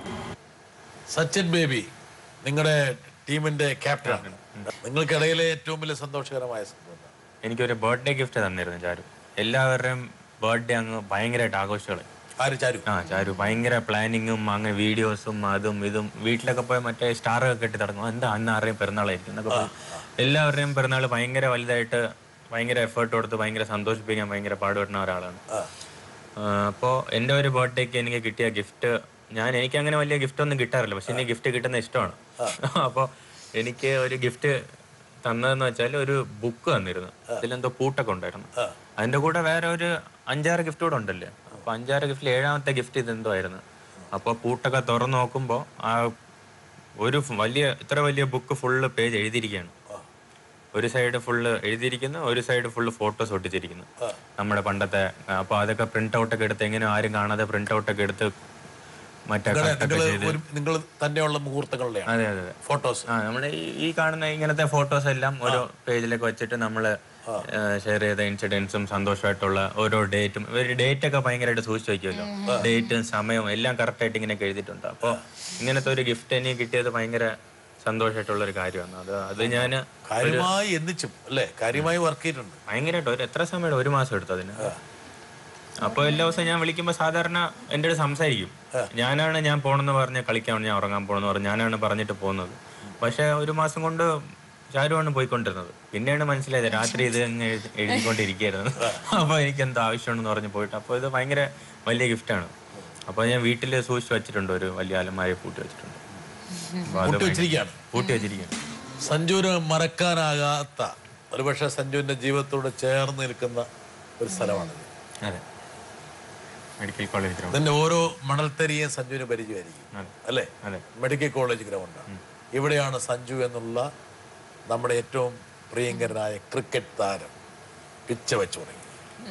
സച്ചിൻ ബേബി നിങ്ങളുടെ ടീമിന്റെ ക്യാപ്റ്റനാണ് നിങ്ങൾക്കിടയിലെ ഏറ്റവും വലിയ സന്തോഷകരമായ സംഭവം എന്താണ്? എനിക്കൊരു ബർത്ത്ഡേ ഗിഫ്റ്റ് തന്നിരുന്നു ചാരു എല്ലാവരുടെയും ബർത്ത്ഡേ അങ്ങ് ഭയങ്കരമായിട്ട് ആഘോഷങ്ങൾ ആര് ചാരു ആ ചാരു ഭയങ്കര പ്ലാനിങ്ങും അങ്ങനെ വീഡിയോസും അതും ഇതും വീട്ടിലൊക്കെ പോയി മറ്റേ സ്റ്റാറൊക്കെ കെട്ടി തുടങ്ങും എന്താ അന്ന് ആരുടെയും പിറന്നാളായിരിക്കും എന്നൊക്കെ പറയും. എല്ലാവരുടെയും പിറന്നാൾ ഭയങ്കര വലുതായിട്ട് ഭയങ്കര എഫേർട്ട് കൊടുത്ത് ഭയങ്കര സന്തോഷിപ്പിക്കാൻ ഭയങ്കര പാടുപെടുന്ന ഒരാളാണ് അപ്പോൾ എൻ്റെ ഒരു ബർത്ത്ഡേക്ക് എനിക്ക് കിട്ടിയ ഗിഫ്റ്റ് ഞാൻ എനിക്ക് അങ്ങനെ വലിയ ഗിഫ്റ്റ് ഒന്നും കിട്ടാറില്ല പക്ഷെ എനിക്ക് ഗിഫ്റ്റ് കിട്ടുന്ന ഇഷ്ടമാണ് അപ്പോൾ എനിക്ക് ഒരു ഗിഫ്റ്റ് തന്നതെന്ന് വെച്ചാൽ ഒരു ബുക്ക് തന്നിരുന്നു അതിലെന്തോ പൂട്ടൊക്കെ ഉണ്ടായിരുന്നു അതിന്റെ കൂടെ വേറെ ഒരു അഞ്ചാറ് ഗിഫ്റ്റ് കൂടെ ഉണ്ടല്ലേ അപ്പൊ അഞ്ചാറ് ഗിഫ്റ്റിൽ ഏഴാമത്തെ ഗിഫ്റ്റ് ഇതെന്തോ ആയിരുന്നു അപ്പോൾ പൂട്ടൊക്കെ തുറന്നു നോക്കുമ്പോൾ ആ ഒരു ഫ് വലിയ ഇത്ര വലിയ ബുക്ക് ഫുള്ള് പേജ് എഴുതിയിരിക്കുകയാണ് ഒരു സൈഡ് ഫുള്ള് എഴുതിയിരിക്കുന്നു ഒരു സൈഡ് ഫുള്ള് ഫോട്ടോസ് ഒട്ടിച്ചിരിക്കുന്നു നമ്മുടെ പണ്ടത്തെ അപ്പൊ അതൊക്കെ പ്രിന്റ് ഔട്ട് ഒക്കെ എടുത്ത് എങ്ങനെ ആരും കാണാതെ പ്രിന്റ് ഔട്ട് ഒക്കെ എടുത്ത് മറ്റേ നിങ്ങളെ cut ഒക്കെ നിങ്ങൾ ചെയ്ത് ഒരു നിങ്ങൾ തന്നെയുള്ള മുഹൂർത്തങ്ങളുടെയാണ് അതെ അതെ അതെ ഫോട്ടോസ് ആ നമ്മുടെ ഈ- ഈ കാണുന്ന ഇങ്ങനത്തെ ഫോട്ടോസ് എല്ലാം ഓരോ പേജിലൊക്കെ വെച്ചിട്ട് നമ്മൾ ഷെയർ ചെയ്ത ഇൻസിഡൻസും സന്തോഷമായിട്ടുള്ള ഓരോ ഡേറ്റും ഒരു ഡേറ്റ് ഒക്കെ ഭയങ്കരമായിട്ട് സൂക്ഷിച്ചു വെക്കുമല്ലോ ഡേറ്റും സമയവും എല്ലാം കറക്റ്റ് ആയിട്ട് ഇങ്ങനെ എഴുതിയിട്ടുണ്ട് അപ്പോൾ ഇങ്ങനത്തെ ഒരു ഗിഫ്റ്റ് എനിക്ക് കിട്ടിയത് ഭയങ്കര സന്തോഷമായിട്ടുള്ള ഒരു കാര്യമാണ് അത് അത് ഞാൻ കാര്യമായി എന്നിച്ചും അല്ലേ കാര്യമായി വർക്ക് ചെയ്തിട്ടുണ്ട് ഭയങ്കരമായിട്ട് ഒരു എത്ര സമയം ഒരു മാസം എടുത്തു അതിന് അപ്പോൾ എല്ലാ ദിവസവും ഞാൻ വിളിക്കുമ്പോൾ സാധാരണ എൻ്റെ അടുത്ത് സംസാരിക്കും ഞാനാണ് ഞാൻ പോണെന്ന് പറഞ്ഞ് കളിക്കാൻ ഞാൻ ഉറങ്ങാൻ പോണെന്ന് പറഞ്ഞ് ഞാനാണ് പറഞ്ഞിട്ട് പോകുന്നത് പക്ഷെ ഒരു മാസം കൊണ്ട് ഷാരുവാണ് പോയിക്കൊണ്ടിരുന്നത് പിന്നെയാണ് മനസ്സിലായത് രാത്രി ഇത് അങ്ങ് എഴുതി- എഴുതിക്കൊണ്ടിരിക്കുകയായിരുന്നു അപ്പോൾ എനിക്ക് എന്തോ ആവശ്യമുണ്ടെന്ന് പറഞ്ഞ് പോയിട്ട് അപ്പോൾ ഇത് ഭയങ്കര വലിയ ഗിഫ്റ്റാണ് അപ്പോൾ ഞാൻ വീട്ടിൽ സൂക്ഷിച്ച് വെച്ചിട്ടുണ്ട് ഒരു വലിയ അലമാര പൂട്ടി വെച്ചിട്ടുണ്ട് അപ്പോൾ അത് പൂട്ടി ഭയങ്കര- വെച്ചിരിക്കുകയാണ്. പൂട്ടി വെച്ചിരിക്കുകയാണ് സഞ്ജുവിന് മറക്കാനാകാത്ത ഒരുപക്ഷെ സഞ്ജുവിന്റെ ജീവിതത്തോട് ചേർന്ന് നിൽക്കുന്ന ഒരു സ്ഥലമാണിത് അതെ മെഡിക്കൽ കോളേജ് ഗ്രൗണ്ട് ഇതിന്റെ ഓരോ മണൽത്തരിയും സഞ്ജുവിന് പരിചയമായിരിക്കും അതെ. അല്ലേ അതെ. മെഡിക്കൽ കോളേജ് ഗ്രൗണ്ടാണ് ഇവിടെയാണ് സഞ്ജു എന്നുള്ള നമ്മുടെ ഏറ്റവും പ്രിയങ്കരനായ ക്രിക്കറ്റ് താരം പിച്ച വെച്ചു തുടങ്ങി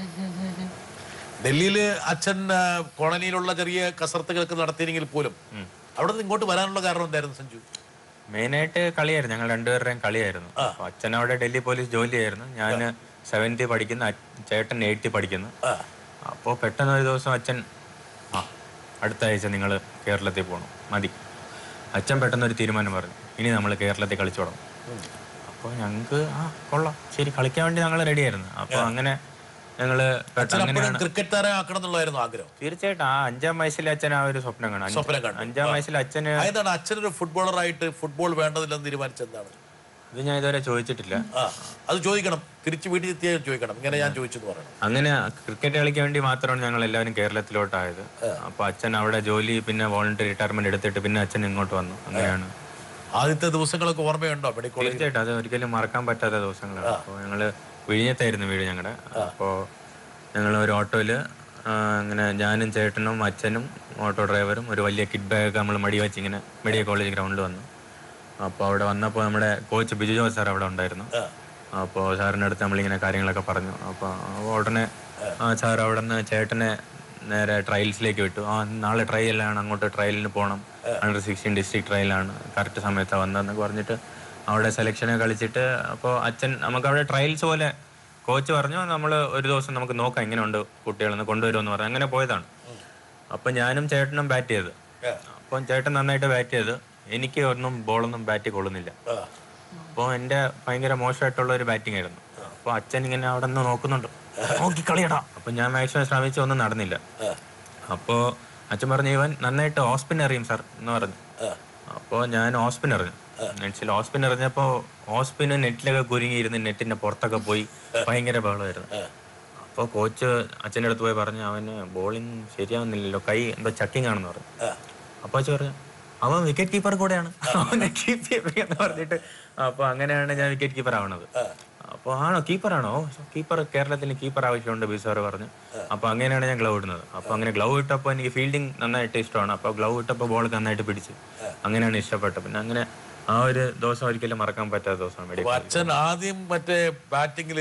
ഡൽഹിയിൽ അച്ഛൻ ആ, കോളനിയിലുള്ള ചെറിയ കസർത്തുകളൊക്കെ നടത്തിയെങ്കിൽ പോലും അവിടെ നിന്ന് ഇങ്ങോട്ട് വരാനുള്ള കാരണം എന്തായിരുന്നു സഞ്ജു മെയിനായിട്ട് കളിയായിരുന്നു ഞങ്ങൾ രണ്ടുപേരുടെയും കളിയായിരുന്നു അപ്പൊ അച്ഛൻ അവിടെ ഡൽഹി പോലീസ് ജോലിയായിരുന്നു ഞാൻ സെവൻത്തി പഠിക്കുന്ന അ- ചേട്ടൻ എയ്റ്റി പഠിക്കുന്നു അപ്പോൾ പെട്ടെന്ന് ഒരു ദിവസം അച്ഛൻ ആ അടുത്ത ആഴ്ച നിങ്ങൾ കേരളത്തിൽ പോകണം മതി അച്ഛൻ പെട്ടെന്ന് ഒരു തീരുമാനം പറഞ്ഞു ഇനി നമ്മൾ കേരളത്തിൽ കളിച്ചു തുടങ്ങും അപ്പോൾ ഞങ്ങൾക്ക് ആ കൊള്ളാം ശരി കളിക്കാൻ വേണ്ടി ഞങ്ങൾ റെഡിയായിരുന്നു അപ്പോൾ അങ്ങനെ ഞങ്ങൾ അച്ഛൻ അപ്പോഴും അങ്ങനെയാണ് ക്രിക്കറ്റ് താരം ആക്കണം എന്നുള്ളതായിരുന്നു ആഗ്രഹം തീർച്ചയായിട്ടും ആ അഞ്ചാം വയസ്സിൽ അച്ഛൻ ആ ഒരു സ്വപ്നം കാണും അഞ്ച്- സ്വപ്നം കണ്ടു. അഞ്ചാം വയസ്സിൽ അച്ഛന് അതെന്താണ് അച്ഛനൊരു ഫുട്ബോളറായിട്ട് ഫുട്ബോൾ വേണ്ടതില്ലെന്ന് തീരുമാനിച്ചെന്താണ് ഇത് ഞാൻ ഇതുവരെ ചോദിച്ചിട്ടില്ല ആ അത് ചോദിക്കണം തിരിച്ച് വീട്ടിൽ എത്തിയാൽ ചോദിക്കണം ഇങ്ങനെ ഞാൻ ചോദിച്ചെന്ന് പറയണം അങ്ങനെ ക്രിക്കറ്റ് കളിക്കാൻ വേണ്ടി മാത്രമാണ് ഞങ്ങൾ എല്ലാവരും കേരളത്തിലോട്ടായത് അപ്പൊ അച്ഛൻ അവിടെ ജോലി പിന്നെ വോളണ്ടറി റിട്ടയർമെന്റ് എടുത്തിട്ട് പിന്നെ അച്ഛൻ ഇങ്ങോട്ട് വന്നു അങ്ങനെയാണ് ആദ്യത്തെ ദിവസങ്ങളൊക്കെ ഓർമ്മയുണ്ടോ മെഡിക്കൽ കോളേജ് തീർച്ചയായിട്ടും അത് ഒരിക്കലും മറക്കാൻ പറ്റാത്ത ദിവസങ്ങളാണ് അപ്പോൾ ഞങ്ങള് വിഴിഞ്ഞത്തായിരുന്നു വീട് ഞങ്ങളുടെ അപ്പോൾ ഞങ്ങൾ ഒരു ഓട്ടോയിൽ അങ്ങനെ ഞാനും ചേട്ടനും അച്ഛനും ഓട്ടോ ഡ്രൈവറും ഒരു വലിയ കിഡ് ബാഗ് നമ്മൾ മടി വെച്ച് ഇങ്ങനെ മെഡിക്കൽ കോളേജ് ഗ്രൗണ്ടിൽ വന്നു അപ്പോൾ അവിടെ വന്നപ്പോൾ നമ്മുടെ കോച്ച് ബിജു ജോസ് സാർ അവിടെ ഉണ്ടായിരുന്നു അപ്പോൾ സാറിൻ്റെ അടുത്ത് നമ്മളിങ്ങനെ കാര്യങ്ങളൊക്കെ പറഞ്ഞു അപ്പോൾ ഉടനെ സാർ അവിടെ നിന്ന് ചേട്ടനെ നേരെ ട്രയൽസിലേക്ക് വിട്ടു ആ നാളെ ട്രയലാണ് അങ്ങോട്ട് ട്രയലിന് പോകണം അണ്ടർ സിക്സ്റ്റീൻ ഡിസ്ട്രിക്ട് ട്രയലാണ് കറക്റ്റ് സമയത്താണ് വന്നതെന്നൊക്കെ പറഞ്ഞിട്ട് അവിടെ സെലക്ഷനെ കളിച്ചിട്ട് അപ്പോൾ അച്ഛൻ നമുക്ക് അവിടെ ട്രയൽസ് പോലെ കോച്ച് പറഞ്ഞു നമ്മൾ ഒരു ദിവസം നമുക്ക് നോക്കാം എങ്ങനെയുണ്ട് കുട്ടികളെന്ന് കൊണ്ടുവരുമെന്ന് പറഞ്ഞു അങ്ങനെ പോയതാണ് അപ്പം ഞാനും ചേട്ടനും ബാറ്റ് ചെയ്ത് അപ്പം ചേട്ടൻ നന്നായിട്ട് ബാറ്റ് ചെയ്ത് എനിക്ക് ഒന്നും ബോളൊന്നും ബാറ്റ് കൊള്ളുന്നില്ല അപ്പോൾ എൻ്റെ ഭയങ്കര മോശമായിട്ടുള്ള ഒരു ബാറ്റിംഗ് ആയിരുന്നു അപ്പോൾ അച്ഛൻ ഇങ്ങനെ അവിടെ നിന്ന് നോക്കുന്നുണ്ട് നോക്കി കളിയടാ അപ്പം ഞാൻ മാക്സിമം ശ്രമിച്ചു ഒന്നും നടന്നില്ല അപ്പോൾ അച്ഛൻ പറഞ്ഞു ഇവൻ നന്നായിട്ട് ഓസ്പിൻ അറിയും സാർ എന്ന് പറഞ്ഞു അപ്പോൾ ഞാൻ ഓസ്പിൻ എറിഞ്ഞു നെറ്റ്സിൽ ഓസ്പിൻ എറിഞ്ഞപ്പോൾ ഓസ്പിന് നെറ്റിലൊക്കെ കുരുങ്ങിയിരുന്ന് നെറ്റിന്റെ പുറത്തൊക്കെ പോയി ഭയങ്കര ബഹളമായിരുന്നു അപ്പോൾ കോച്ച് അച്ഛൻ്റെ അടുത്ത് പോയി പറഞ്ഞു അവന് ബോളിംഗ് ശരിയാവുന്നില്ലല്ലോ കൈ എന്തോ ചക്കിങ് ആണെന്ന് പറഞ്ഞു അപ്പോൾ അച്ഛൻ പറഞ്ഞു അവൻ വിക്കറ്റ് കീപ്പർ കൂടെയാണ് അവനെ കീപ്പ് ചെയ്യണമെന്ന് പറഞ്ഞിട്ട് അപ്പോൾ അങ്ങനെയാണ് ഞാൻ വിക്കറ്റ് കീപ്പർ ആവണത് അപ്പോൾ ആണോ കീപ്പറാണോ കീപ്പർ കേരളത്തിൽ കീപ്പർ ആവശ്യമുണ്ട് ബിസാറ് പറഞ്ഞു അപ്പോൾ അങ്ങനെയാണ് ഞാൻ ഗ്ലൗ ഇടുന്നത് അപ്പോൾ അങ്ങനെ ഗ്ലൗ ഇട്ടപ്പോൾ എനിക്ക് ഫീൽഡിംഗ് നന്നായിട്ട് ഇഷ്ടമാണ് അപ്പോൾ ഗ്ലൗ ഇട്ടപ്പോൾ ബോൾ നന്നായിട്ട് പിടിച്ചു അങ്ങനെയാണ് ഇഷ്ടപ്പെട്ടത് പിന്നെ അങ്ങനെ ആ ഒരു ദിവസം ഒരിക്കലും മറക്കാൻ പറ്റാത്ത ദിവസമാണ് അപ്പൊ മെഡിക്കൽ അച്ഛൻ ആദ്യം മറ്റേ ബാറ്റിങ്ങിൽ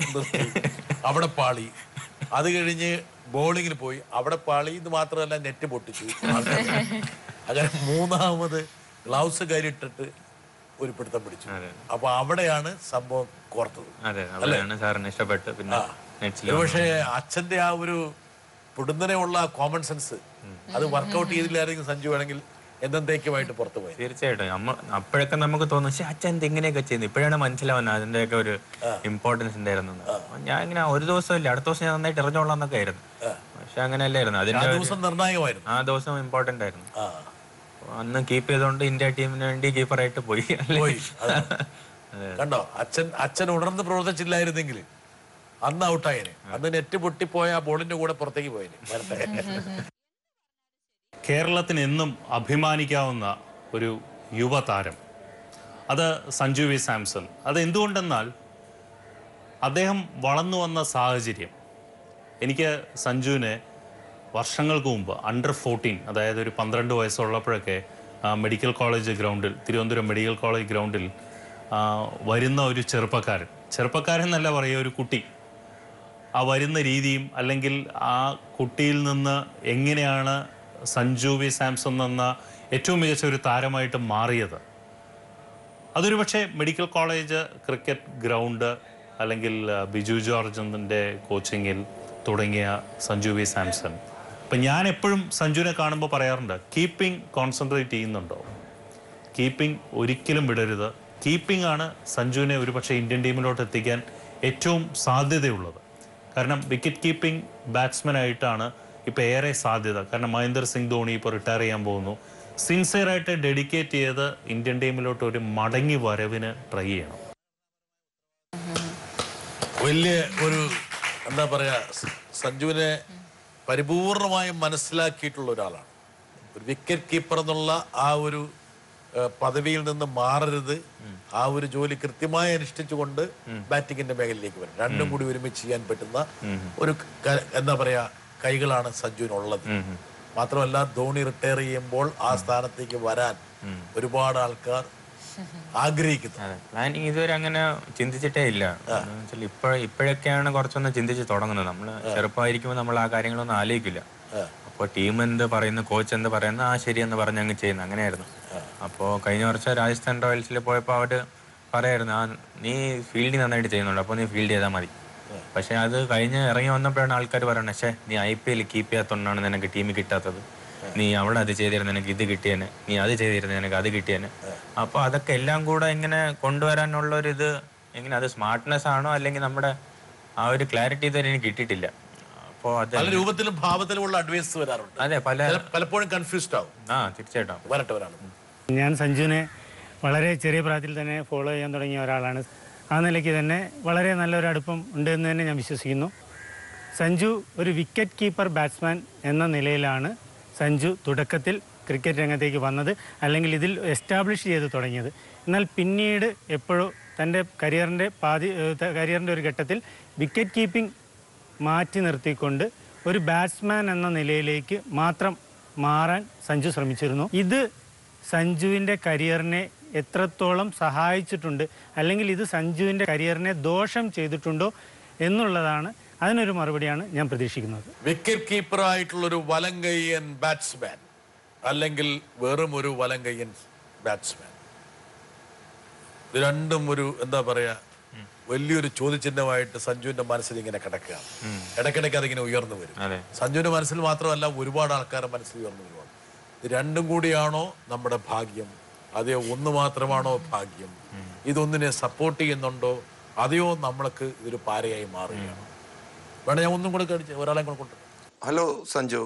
അവിടെ പാളി അത് കഴിഞ്ഞ് ബോളിങ്ങിൽ പോയി അവിടെ പാളി ഇത് മാത്രമല്ല നെറ്റ് പൊട്ടിച്ചു അങ്ങനെ മൂന്നാമത് ഗ്ലൗസ് കയറിയിട്ടിട്ട് ഒരു പിടുത്തം പിടിച്ചു അപ്പൊ അവിടെയാണ് സംഭവം കോർത്തത് അതെ അവിടെയാണ് സാറിന് ഇഷ്ടപ്പെട്ട് പിന്നെ നെറ്റ്സിൽ പക്ഷേ അച്ഛന്റെ ആ ഒരു പിടുന്നനെയുള്ള കോമൺ സെൻസ് അത് വർക്കൗട്ട് ചെയ്തില്ലായിരുന്നെങ്കിൽ സഞ്ജു വേണമെങ്കിൽ എന്നേക്കുമായിട്ട് പുറത്തു പോയി തീർച്ചയായിട്ടും നമ്മ അപ്പോഴൊക്കെ നമുക്ക് തോന്നും പക്ഷെ അച്ഛൻ എന്ത് ഇങ്ങനെയൊക്കെ ചെയ്യുന്നു ഇപ്പോഴാണ് മനസ്സിലാവുന്നത് അതിന്റെയൊക്കെ ഒരു ഇമ്പോർട്ടൻസ് ഉണ്ടായിരുന്നു എന്ന്. അപ്പൊ ഞാൻ ഇങ്ങനെ ഒരു ദിവസം ഇല്ല അടുത്ത ദിവസം ഞാൻ നന്നായിട്ട് എറിഞ്ഞോളാം എന്നൊക്കെ ആയിരുന്നു പക്ഷെ അങ്ങനെ അല്ലായിരുന്നു ആ അതിന്റെ ഒരു- ദിവസം നിർണായകമായിരുന്നു ആ ദിവസം ഇമ്പോർട്ടന്റ് ആയിരുന്നു ആ അപ്പൊ അന്ന് കീപ്പ് ചെയ്തുകൊണ്ട് ഇന്ത്യ ടീമിന് വേണ്ടി കീപ്പറായിട്ട് പോയി അല്ലേ? പോയി അതാണ്. കണ്ടോ അച്ഛൻ അച്ഛൻ ഉണർന്ന് പ്രവർത്തിച്ചില്ലായിരുന്നെങ്കിൽ അന്ന് ഔട്ടായേനെ അന്ന് നെറ്റ് പൊട്ടിപ്പോയ ആ ബോളിന്റെ കൂടെ പുറത്തേക്ക് പോയേനെ വരട്ടെ കേരളത്തിന് എന്നും അഭിമാനിക്കാവുന്ന ഒരു യുവതാരം അത് സഞ്ജു വി സാംസൺ അത് എന്തുകൊണ്ടെന്നാൽ അദ്ദേഹം വളർന്നു വന്ന സാഹചര്യം എനിക്ക് സഞ്ജുവിനെ വർഷങ്ങൾക്ക് മുമ്പ് അണ്ടർ ഫോർട്ടീൻ അതായത് ഒരു പന്ത്രണ്ട് വയസ്സുള്ളപ്പോഴൊക്കെ ആ, മെഡിക്കൽ കോളേജ് ഗ്രൗണ്ടിൽ തിരുവനന്തപുരം മെഡിക്കൽ കോളേജ് ഗ്രൗണ്ടിൽ ആ, വരുന്ന ഒരു ചെറുപ്പക്കാരൻ ചെറുപ്പക്കാരൻ എന്നല്ല പറയുക ഒരു കുട്ടി ആ വരുന്ന രീതിയും അല്ലെങ്കിൽ ആ കുട്ടിയിൽ നിന്ന് എങ്ങനെയാണ് സഞ്ജു വി സാംസൺ എന്ന ഏറ്റവും മികച്ച ഒരു താരമായിട്ട് മാറിയത് അതൊരു പക്ഷേ മെഡിക്കൽ കോളേജ് ക്രിക്കറ്റ് ഗ്രൗണ്ട് അല്ലെങ്കിൽ ആ, ബിജു ജോർജിൻ്റെ കോച്ചിങ്ങിൽ തുടങ്ങിയ സഞ്ജു വി സാംസൺ അപ്പം ഞാൻ എപ്പോഴും സഞ്ജുവിനെ കാണുമ്പോൾ പറയാറുണ്ട് കീപ്പിംഗ് കോൺസെൻട്രേറ്റ് ചെയ്യുന്നുണ്ടോ കീപ്പിംഗ് ഒരിക്കലും വിടരുത് കീപ്പിംഗ് ആണ് സഞ്ജുവിനെ ഒരുപക്ഷെ ഇന്ത്യൻ ടീമിലോട്ട് എത്തിക്കാൻ ഏറ്റവും സാധ്യതയുള്ളത് കാരണം വിക്കറ്റ് കീപ്പിംഗ് ബാറ്റ്സ്മാൻ ആയിട്ടാണ് ഇപ്പോൾ ഏറെ സാധ്യത കാരണം മഹേന്ദർ സിംഗ് ധോണി ഇപ്പോൾ റിട്ടയർ ചെയ്യാൻ പോകുന്നു സിൻസിയറായിട്ട് ഡെഡിക്കേറ്റ് ചെയ്ത് ഇന്ത്യൻ ടീമിലോട്ട് ഒരു മടങ്ങി വരവിന് ട്രൈ ചെയ്യണം വലിയ ഒരു എന്താ പറയാ സ- സഞ്ജുവിനെ പരിപൂർണമായും മനസ്സിലാക്കിയിട്ടുള്ള ഒരാളാണ് ഒരു വിക്കറ്റ് കീപ്പർ എന്നുള്ള ആ ഒരു ആ, പദവിയിൽ നിന്ന് മാറരുത് ആ ഒരു ജോലി കൃത്യമായി അനുഷ്ഠിച്ചുകൊണ്ട് ബാറ്റിങ്ങിന്റെ മേഖലയിലേക്ക് വരും രണ്ടും കൂടി ഒരുമിച്ച് ചെയ്യാൻ പറ്റുന്ന ഒരു ക- എന്താ പറയാ കൈകളാണ് സഞ്ജുവിനുള്ളത് മാത്രമല്ല ധോണി റിട്ടയർ ചെയ്യുമ്പോൾ ആ സ്ഥാനത്തേക്ക് വരാൻ ഒരുപാട് ആൾക്കാർ ആഗ്രഹിക്കുന്നു അതെ പ്ലാനിങ് ഇതുവരെ അങ്ങനെ ചിന്തിച്ചിട്ടേ ഇല്ല ഇപ്പൊ ഇപ്പോഴൊക്കെയാണ് കുറച്ചൊന്ന് ചിന്തിച്ച് തുടങ്ങുന്നത് നമ്മൾ ചെറുപ്പമായിരിക്കുമ്പോൾ നമ്മൾ ആ കാര്യങ്ങളൊന്നും ആലോചിക്കില്ല അപ്പോൾ ടീം എന്ത് പറയുന്നു കോച്ച് എന്ത് പറയുന്നു ആ ശരിയെന്ന് പറഞ്ഞ് അങ്ങ് ചെയ്യുന്നു അങ്ങനെയായിരുന്നു അപ്പോൾ കഴിഞ്ഞ വർഷം രാജസ്ഥാൻ റോയൽസിൽ പോയപ്പോൾ അവര് പറയായിരുന്നു ആ നീ ഫീൽഡിങ് നന്നായിട്ട് ചെയ്യുന്നുണ്ട് അപ്പോൾ നീ ഫീൽഡ് ചെയ്താൽ മതി പക്ഷെ അത് കഴിഞ്ഞ് ഇറങ്ങി വന്നപ്പോഴാണ് ആൾക്കാർ പറയുന്നത് പക്ഷേ നീ ഐ പി എൽ കീപ്പ് ചെയ്യാത്തതുകൊണ്ടാണ് നിനക്ക് ടീമിൽ കിട്ടാത്തത് നീ അവിടെ അത് ചെയ്തിരുന്ന നിനക്ക് ഇത് കിട്ടിയേനെ നീ അത് ചെയ്തിരുന്ന നിനക്ക് അത് കിട്ടിയേനെ അപ്പോൾ അതൊക്കെ എല്ലാം കൂടെ ഇങ്ങനെ കൊണ്ടുവരാനുള്ള ഒരു ഇത് എങ്ങനെ അത് സ്മാർട്ട്നെസ് ആണോ അല്ലെങ്കിൽ നമ്മുടെ ആ ഒരു ക്ലാരിറ്റി ഇതുവരെ എനിക്ക് കിട്ടിയിട്ടില്ല അപ്പോൾ അത് പല രൂപത്തിലും ഭാവത്തിലുമുള്ള അഡ്വൈസ് വരാറുണ്ട് അതെ പല ചില- പലപ്പോഴും കൺഫ്യൂസ്ഡ് ആവും ആ തീർച്ചയായിട്ടും വരട്ടെ ഒരാൾ ഞാൻ സഞ്ജുവിനെ വളരെ ചെറിയ പ്രായത്തിൽ തന്നെ ഫോളോ ചെയ്യാൻ തുടങ്ങിയ ഒരാളാണ് ആ നിലയ്ക്ക് തന്നെ വളരെ നല്ലൊരു അടുപ്പം ഉണ്ട് എന്ന് തന്നെ ഞാൻ വിശ്വസിക്കുന്നു സഞ്ജു ഒരു വിക്കറ്റ് കീപ്പർ ബാറ്റ്സ്മാൻ എന്ന നിലയിലാണ് സഞ്ജു തുടക്കത്തിൽ ക്രിക്കറ്റ് രംഗത്തേക്ക് വന്നത് അല്ലെങ്കിൽ ഇതിൽ എസ്റ്റാബ്ലിഷ് ചെയ്ത് തുടങ്ങിയത് എന്നാൽ പിന്നീട് എപ്പോഴോ തൻ്റെ കരിയറിൻ്റെ പാതി ഏഹ് കരിയറിൻ്റെ ഒരു ഘട്ടത്തിൽ വിക്കറ്റ് കീപ്പിംഗ് മാറ്റി നിർത്തിക്കൊണ്ട് ഒരു ബാറ്റ്സ്മാൻ എന്ന നിലയിലേക്ക് മാത്രം മാറാൻ സഞ്ജു ശ്രമിച്ചിരുന്നു ഇത് സഞ്ജുവിൻ്റെ കരിയറിനെ എത്രത്തോളം സഹായിച്ചിട്ടുണ്ട് അല്ലെങ്കിൽ ഇത് സഞ്ജുവിൻ്റെ കരിയറിനെ ദോഷം ചെയ്തിട്ടുണ്ടോ എന്നുള്ളതാണ് അതിനൊരു മറുപടിയാണ് ഞാൻ പ്രതീക്ഷിക്കുന്നത് വിക്കറ്റ് കീപ്പറായിട്ടുള്ള ഒരു വലങ്കയ്യൻ ബാറ്റ്സ്മാൻ അല്ലെങ്കിൽ വെറും ഒരു വലങ്കയ്യൻ ബാറ്റ്സ്മാൻ ഇത് രണ്ടും ഒരു എന്താ പറയാ വലിയൊരു ചോദ്യചിഹ്നമായിട്ട് സഞ്ജുവിന്റെ മനസ്സിൽ ഇങ്ങനെ കിടക്കുകയാണ് ഇടയ്ക്കിടയ്ക്ക് അതിങ്ങനെ ഉയർന്നു വരും അതെ സഞ്ജുവിന്റെ മനസ്സിൽ മാത്രമല്ല ഒരുപാട് ആൾക്കാരുടെ മനസ്സിൽ ഉയർന്നു വരുവാണ് ഇത് രണ്ടും കൂടിയാണോ നമ്മുടെ ഭാഗ്യം അതെയോ ഒന്ന് മാത്രമാണോ ഭാഗ്യം ഇതൊന്നിനെ സപ്പോർട്ട് ചെയ്യുന്നുണ്ടോ അതെയോ നമ്മൾക്ക് ഇതൊരു പാരയായി മാറുകയാണ് വേണം ഞാൻ ഒന്നും കൂടെ കടിച്ച് ഒരാളെ കൂടെ കൊണ്ട് ഹലോ സഞ്ജു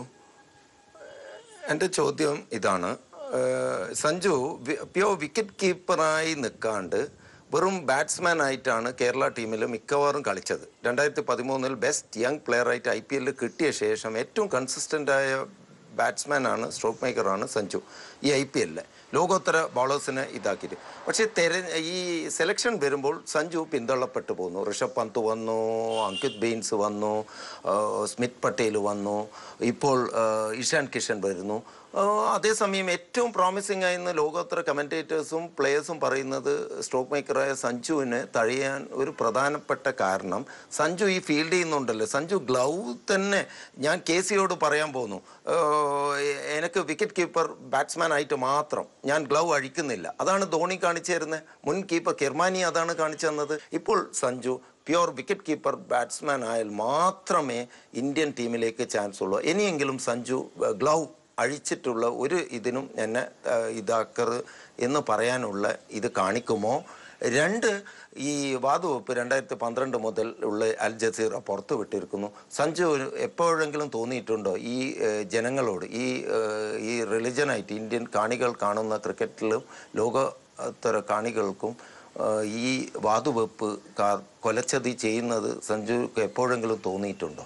എൻ്റെ ചോദ്യം ഇതാണ് ഏഹ് സഞ്ജു പ്യോർ വിക്കറ്റ് കീപ്പറായി നിൽക്കാണ്ട് വെറും ബാറ്റ്സ്മാൻ ആയിട്ടാണ് കേരള ടീമിൽ മിക്കവാറും കളിച്ചത് രണ്ടായിരത്തി പതിമൂന്നിൽ ബെസ്റ്റ് യങ് പ്ലെയർ ആയിട്ട് ഐ പി എല്ലിൽ കിട്ടിയ ശേഷം ഏറ്റവും കൺസിസ്റ്റൻ്റ് ആയ ബാറ്റ്സ്മാൻ ആണ് സ്ട്രോക്ക് മേക്കറാണ് സഞ്ജു ഈ ഐ പി എല്ലിൽ ലോകോത്തര ബൗളേഴ്സിനെ ഇതാക്കിയിട്ട് പക്ഷേ തെര ഈ സെലക്ഷൻ വരുമ്പോൾ സഞ്ജു പിന്തള്ളപ്പെട്ടു പോകുന്നു ഋഷഭ് പന്ത് വന്നു അങ്കിത് ബെയിൻസ് വന്നു ആ, സ്മിത്ത് പട്ടേൽ വന്നു ഇപ്പോൾ ആ, ഇഷാൻ കിഷൻ വരുന്നു ആ, അതേസമയം ഏറ്റവും പ്രോമിസിംഗ് ആയിരുന്ന ലോകോത്തര കമൻറ്റേറ്റേഴ്സും പ്ലേയേഴ്സും പറയുന്നത് സ്ട്രോക്ക് മേക്കറായ സഞ്ജുവിന് തഴയാൻ ഒരു പ്രധാനപ്പെട്ട കാരണം സഞ്ജു ഈ ഫീൽഡ് ചെയ്യുന്നുണ്ടല്ലോ സഞ്ജു ഗ്ലൗ തന്നെ ഞാൻ കെ സിയോട് പറയാൻ പോകുന്നു ഏഹ് എനിക്ക് വിക്കറ്റ് കീപ്പർ ബാറ്റ്സ്മാൻ ആയിട്ട് മാത്രം ഞാൻ ഗ്ലൗ അഴിക്കുന്നില്ല അതാണ് ധോണി കാണിച്ചു തരുന്നത് മുൻ കീപ്പർ കിർമാനി അതാണ് കാണിച്ചു തന്നത് ഇപ്പോൾ Sanju pure wicket keeper batsman ആയാൽ മാത്രമേ ഇന്ത്യൻ ടീമിലേക്ക് ചാൻസ് ഉള്ളൂ ഇനിയെങ്കിലും സഞ്ജു ഗ്ലൗ അഴിച്ചിട്ടുള്ള ഒരു ഇതിനും എന്നെ ഏഹ്, ഇതാക്കറ് എന്ന് പറയാനുള്ള ഇത് കാണിക്കുമോ രണ്ട് ഈ വാതുവെപ്പ് രണ്ടായിരത്തി പന്ത്രണ്ട് മുതൽ ഉള്ള അൽ ജസീറ പുറത്തു വിട്ടിരിക്കുന്നു സഞ്ജു എപ്പോഴെങ്കിലും തോന്നിയിട്ടുണ്ടോ ഈ ഏഹ്, ജനങ്ങളോട് ഈ ഏഹ്, ഈ റിലിജനായിട്ട് ഇന്ത്യൻ കാണികൾ കാണുന്ന ക്രിക്കറ്റിലും ലോകോത്തര കാണികൾക്കും ഏഹ്, ഈ വാതുവെപ്പ് കാർ കൊലച്ചതി ചെയ്യുന്നത് സഞ്ജുക്ക് എപ്പോഴെങ്കിലും തോന്നിയിട്ടുണ്ടോ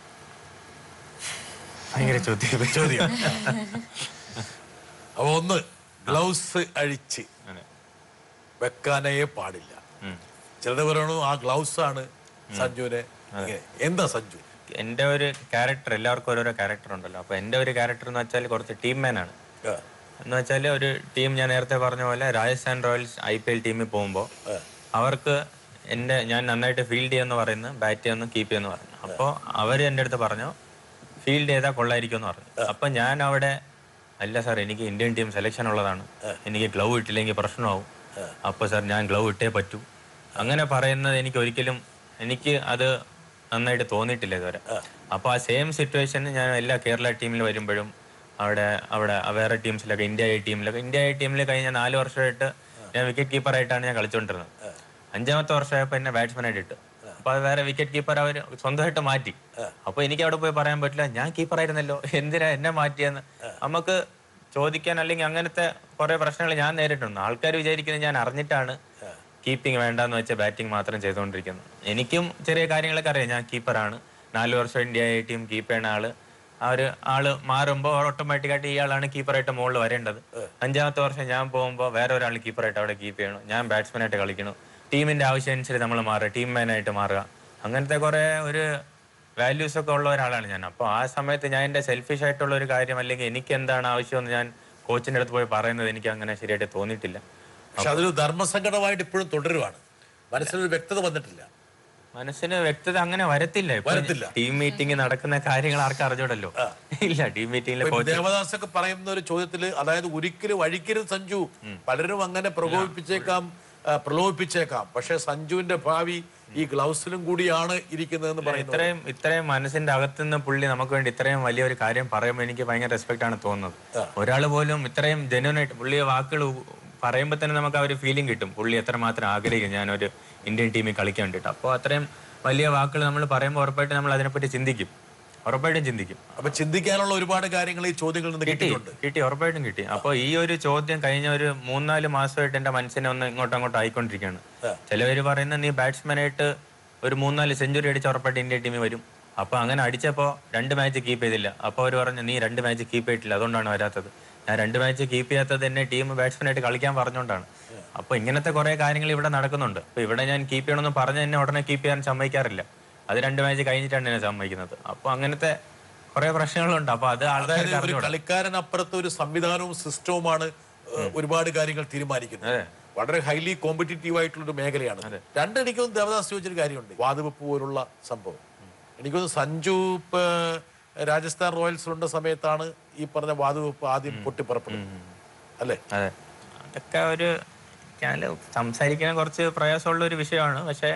ഭയങ്കര ചോദ്യം ചോദ്യം അപ്പൊ ഒന്ന് ഗ്ലൗസ് അഴിച്ച് വെക്കാനേ പാടില്ല ചിലത് പറയണു ആ ഗ്ലൗസ് ആണ് സഞ്ജുവിനെ ഇങ്ങനെ. എന്താ സഞ്ജു എൻ്റെ ഒരു ക്യാരക്ടർ എല്ലാവർക്കും ഓരോരോ ക്യാരക്ടർ ഉണ്ടല്ലോ അപ്പൊ എൻ്റെ ഒരു ക്യാരക്ടർ എന്ന് വെച്ചാൽ കുറച്ച് ടീം മാൻ ആണ് എന്ന് വെച്ചാൽ ഒരു ടീം ഞാൻ നേരത്തെ പറഞ്ഞ പോലെ Rajasthan Royals I P L ടീമിൽ പോകുമ്പോൾ അവർക്ക് എൻ്റെ ഞാൻ നന്നായിട്ട് ഫീൽഡ് ചെയ്യുമെന്ന് പറയുന്നു ബാറ്റ് ചെയ്യുന്നു കീപ്പ് ചെയ്യുമെന്ന് പറഞ്ഞു അപ്പോൾ അവർ എൻ്റെ അടുത്ത് പറഞ്ഞു ഫീൽഡ് ചെയ്താൽ കൊള്ളായിരിക്കും എന്ന് പറഞ്ഞു അപ്പം ഞാൻ അവിടെ അല്ല സാർ എനിക്ക് ഇന്ത്യൻ ടീം സെലക്ഷൻ ഉള്ളതാണ് എനിക്ക് ഗ്ലൗ ഇട്ടില്ലെങ്കിൽ പ്രശ്നമാവും അപ്പോൾ സാർ ഞാൻ ഗ്ലൗ ഇട്ടേ പറ്റൂ അങ്ങനെ പറയുന്നത് എനിക്ക് ഒരിക്കലും എനിക്ക് അത് നന്നായിട്ട് തോന്നിയിട്ടില്ല ഇതുവരെ അപ്പോൾ ആ സെയിം സിറ്റുവേഷൻ ഞാൻ എല്ലാ കേരള ടീമിൽ വരുമ്പോഴും അവിടെ അവിടെ വേറെ ടീംസിലൊക്കെ ഇന്ത്യ ഐ ടീമിലൊക്കെ ഇന്ത്യ ഐ ടീമിൽ കഴിഞ്ഞ നാല് വർഷമായിട്ട് ഞാൻ വിക്കറ്റ് കീപ്പറായിട്ടാണ് ഞാൻ കളിച്ചുകൊണ്ടിരുന്നത് അഞ്ചാമത്തെ വർഷമായപ്പോൾ എന്നെ ബാറ്റ്സ്മാൻ ആയിട്ട് ഇട്ടു അപ്പൊ അത് വേറെ വിക്കറ്റ് കീപ്പർ അവർ സ്വന്തമായിട്ട് മാറ്റി അപ്പൊ എനിക്ക് അവിടെ പോയി പറയാൻ പറ്റില്ല ഞാൻ കീപ്പർ ആയിരുന്നല്ലോ എന്തിനാ എന്നെ മാറ്റിയെന്ന് നമുക്ക് ചോദിക്കാൻ അല്ലെങ്കിൽ അങ്ങനത്തെ കുറെ പ്രശ്നങ്ങൾ ഞാൻ നേരിട്ടുണ്ട് ആൾക്കാർ വിചാരിക്കുന്നത് ഞാൻ അറിഞ്ഞിട്ടാണ് കീപ്പിംഗ് വേണ്ടെന്ന് വെച്ച ബാറ്റിംഗ് മാത്രം ചെയ്തുകൊണ്ടിരിക്കുന്നത് എനിക്കും ചെറിയ കാര്യങ്ങളൊക്കെ അറിയാം ഞാൻ കീപ്പറാണ് നാല് വർഷം ഇന്ത്യ എ ടീം കീപ്പ് ചെയ്യുന്ന ആള് ആ ഒരു ആള് മാറുമ്പോൾ ഓട്ടോമാറ്റിക്കായിട്ട് ഇയാളാണ് കീപ്പറായിട്ട് മുകളിൽ വരേണ്ടത് അഞ്ചാമത്തെ വർഷം ഞാൻ പോകുമ്പോൾ വേറെ ഒരാൾ കീപ്പറായിട്ട് അവിടെ കീപ്പ് ചെയ്യണം ഞാൻ ബാറ്റ്സ്മാനായിട്ട് കളിക്കണം ടീമിന്റെ ആവശ്യം അനുസരിച്ച് നമ്മൾ മാറുക ടീം മാനായിട്ട് മാറുക അങ്ങനത്തെ കുറെ ഒരു വാല്യൂസ് ഒക്കെ ഉള്ള ഒരാളാണ് ഞാൻ അപ്പോൾ ആ സമയത്ത് ഞാൻ എൻ്റെ സെൽഫിഷ് ആയിട്ടുള്ള ഒരു കാര്യം അല്ലെങ്കിൽ എനിക്ക് എന്താണ് ആവശ്യമെന്ന് ഞാൻ കോച്ചിന്റെ അടുത്ത് പോയി പറയുന്നത് എനിക്ക് അങ്ങനെ ശരിയായിട്ട് തോന്നിയിട്ടില്ല പക്ഷെ അതൊരു ധർമ്മസങ്കടമായിട്ട് ഇപ്പോഴും തുടരുവാണ് മനസ്സിലൊരു വ്യക്തത വന്നിട്ടില്ല മനസ്സിന് വ്യക്തത അങ്ങനെ വരത്തില്ല ഇപ്പൊ വരത്തില്ല. ടീം മീറ്റിംഗ് നടക്കുന്ന കാര്യങ്ങൾ ആർക്കും അറിഞ്ഞൂടല്ലോ ഇല്ല ടീം മീറ്റിംഗിലെ ഇപ്പൊ കോച്ച് ദേവദാസ് ഒക്കെ പറയുന്ന ഒരു ചോദ്യത്തില് അതായത് ഒരിക്കലും അഴിക്കരുത് സഞ്ജു പലരും അങ്ങനെ പ്രകോപിപ്പിച്ചേക്കാം ആ, പ്രലോഭിപ്പിച്ചേക്കാം പക്ഷെ സഞ്ജുവിന്റെ ഭാവി ഈ ഗ്ലൗസിലും കൂടിയാണ് ഇരിക്കുന്നതെന്ന് പറയുന്നത് ഇത്രയും ഇത്രയും മനസ്സിന്റെ അകത്തുനിന്ന് പുള്ളി നമുക്ക് വേണ്ടി ഇത്രയും വലിയൊരു കാര്യം പറയുമ്പോൾ എനിക്ക് ഭയങ്കര റെസ്പെക്ട് ആണ് തോന്നുന്നത് ഒരാൾ പോലും ഇത്രയും ജെന്യൂൻ ആയിട്ട് പുള്ളിയെ വാക്കുകൾ പറയുമ്പോൾ തന്നെ നമുക്ക് ആ ഒരു ഫീലിംഗ് കിട്ടും പുള്ളി എത്രമാത്രം ആഗ്രഹിക്കും ഞാനൊരു ഇന്ത്യൻ ടീമിൽ കളിക്കാൻ വേണ്ടിയിട്ട് അപ്പോൾ അത്രയും വലിയ വാക്കുകൾ നമ്മൾ പറയുമ്പോൾ ഉറപ്പായിട്ട് നമ്മൾ അതിനെപ്പറ്റി ചിന്തിക്കും ഉറപ്പായിട്ടും ചിന്തിക്കും അപ്പൊ ചിന്തിക്കാനുള്ള ഒരുപാട് കാര്യങ്ങൾ ഈ ചോദ്യങ്ങളിൽ നിന്ന് കിട്ടി കിട്ടിയിട്ടുണ്ട് കിട്ടി ഉറപ്പായിട്ടും കിട്ടി അപ്പൊ ഈ ഒരു ചോദ്യം കഴിഞ്ഞ ഒരു മൂന്നാല് മാസമായിട്ട് എന്റെ മനസ്സിനെ ഒന്ന് ഇങ്ങോട്ടും അങ്ങോട്ടും ആയിക്കൊണ്ടിരിക്കുകയാണ് ചിലവര് പറയുന്നത് നീ ബാറ്റ്സ്മാൻ ആയിട്ട് ഒരു മൂന്നാല് സെഞ്ചുറി അടിച്ച ഉറപ്പായിട്ട് ഇന്ത്യ ടീമിൽ വരും അപ്പൊ അങ്ങനെ അടിച്ചപ്പോ രണ്ട് മാച്ച് കീപ്പ് ചെയ്തില്ല അപ്പൊ അവർ പറഞ്ഞു നീ രണ്ട് മാച്ച് കീപ്പ് ചെയ്തിട്ടില്ല അതുകൊണ്ടാണ് വരാത്തത് ഞാൻ രണ്ട് മാച്ച് കീപ്പ് ചെയ്യാത്തത് എന്നെ ടീം ബാറ്റ്സ്മാൻ ആയിട്ട് കളിക്കാൻ പറഞ്ഞുകൊണ്ടാണ് അപ്പൊ ഇങ്ങനത്തെ കുറെ കാര്യങ്ങൾ ഇവിടെ നടക്കുന്നുണ്ട് അപ്പൊ ഇവിടെ ഞാൻ കീപ്പ് ചെയ്യണമെന്ന് പറഞ്ഞ് എന്നെ ഉടനെ കീപ്പ് ചെയ്യാൻ സമ്മതിക്കാറില്ല അത് രണ്ട് മാച്ച് കഴിഞ്ഞിട്ടാണ് എന്നെ സമ്മതിക്കുന്നത് അപ്പൊ അങ്ങനത്തെ കുറെ പ്രശ്നങ്ങളുണ്ട് അപ്പൊ അത് അതായത് ആൾക്കാർക്ക് ഒരു അറിഞ്ഞൂടാ കളിക്കാരനപ്പുറത്ത് ഒരു സംവിധാനവും സിസ്റ്റവുമാണ് ഏഹ്, ഒരുപാട് കാര്യങ്ങൾ തീരുമാനിക്കുന്നത് വളരെ ഹൈലി കോമ്പറ്റീറ്റീവ് ആയിട്ടുള്ള ഒരു മേഖലയാണ് രണ്ടെനിക്കൊന്നും ദേവദാസ് ചോദിച്ചൊരു കാര്യമുണ്ട് വാതുവെപ്പ് പോലുള്ള സംഭവം എനിക്കൊന്ന് സഞ്ജു ഇപ്പൊ രാജസ്ഥാൻ റോയൽസിലുണ്ട സമയത്താണ് ഈ പറഞ്ഞ വാതുവെപ്പ് ആദ്യം പൊട്ടിപ്പുറപ്പെടുന്നത് അല്ലേ അതെ അതൊക്കെ ഒരു ഞാൻ സംസാരിക്കാൻ കുറച്ച് പ്രയാസമുള്ള ഒരു വിഷയമാണ് പക്ഷെ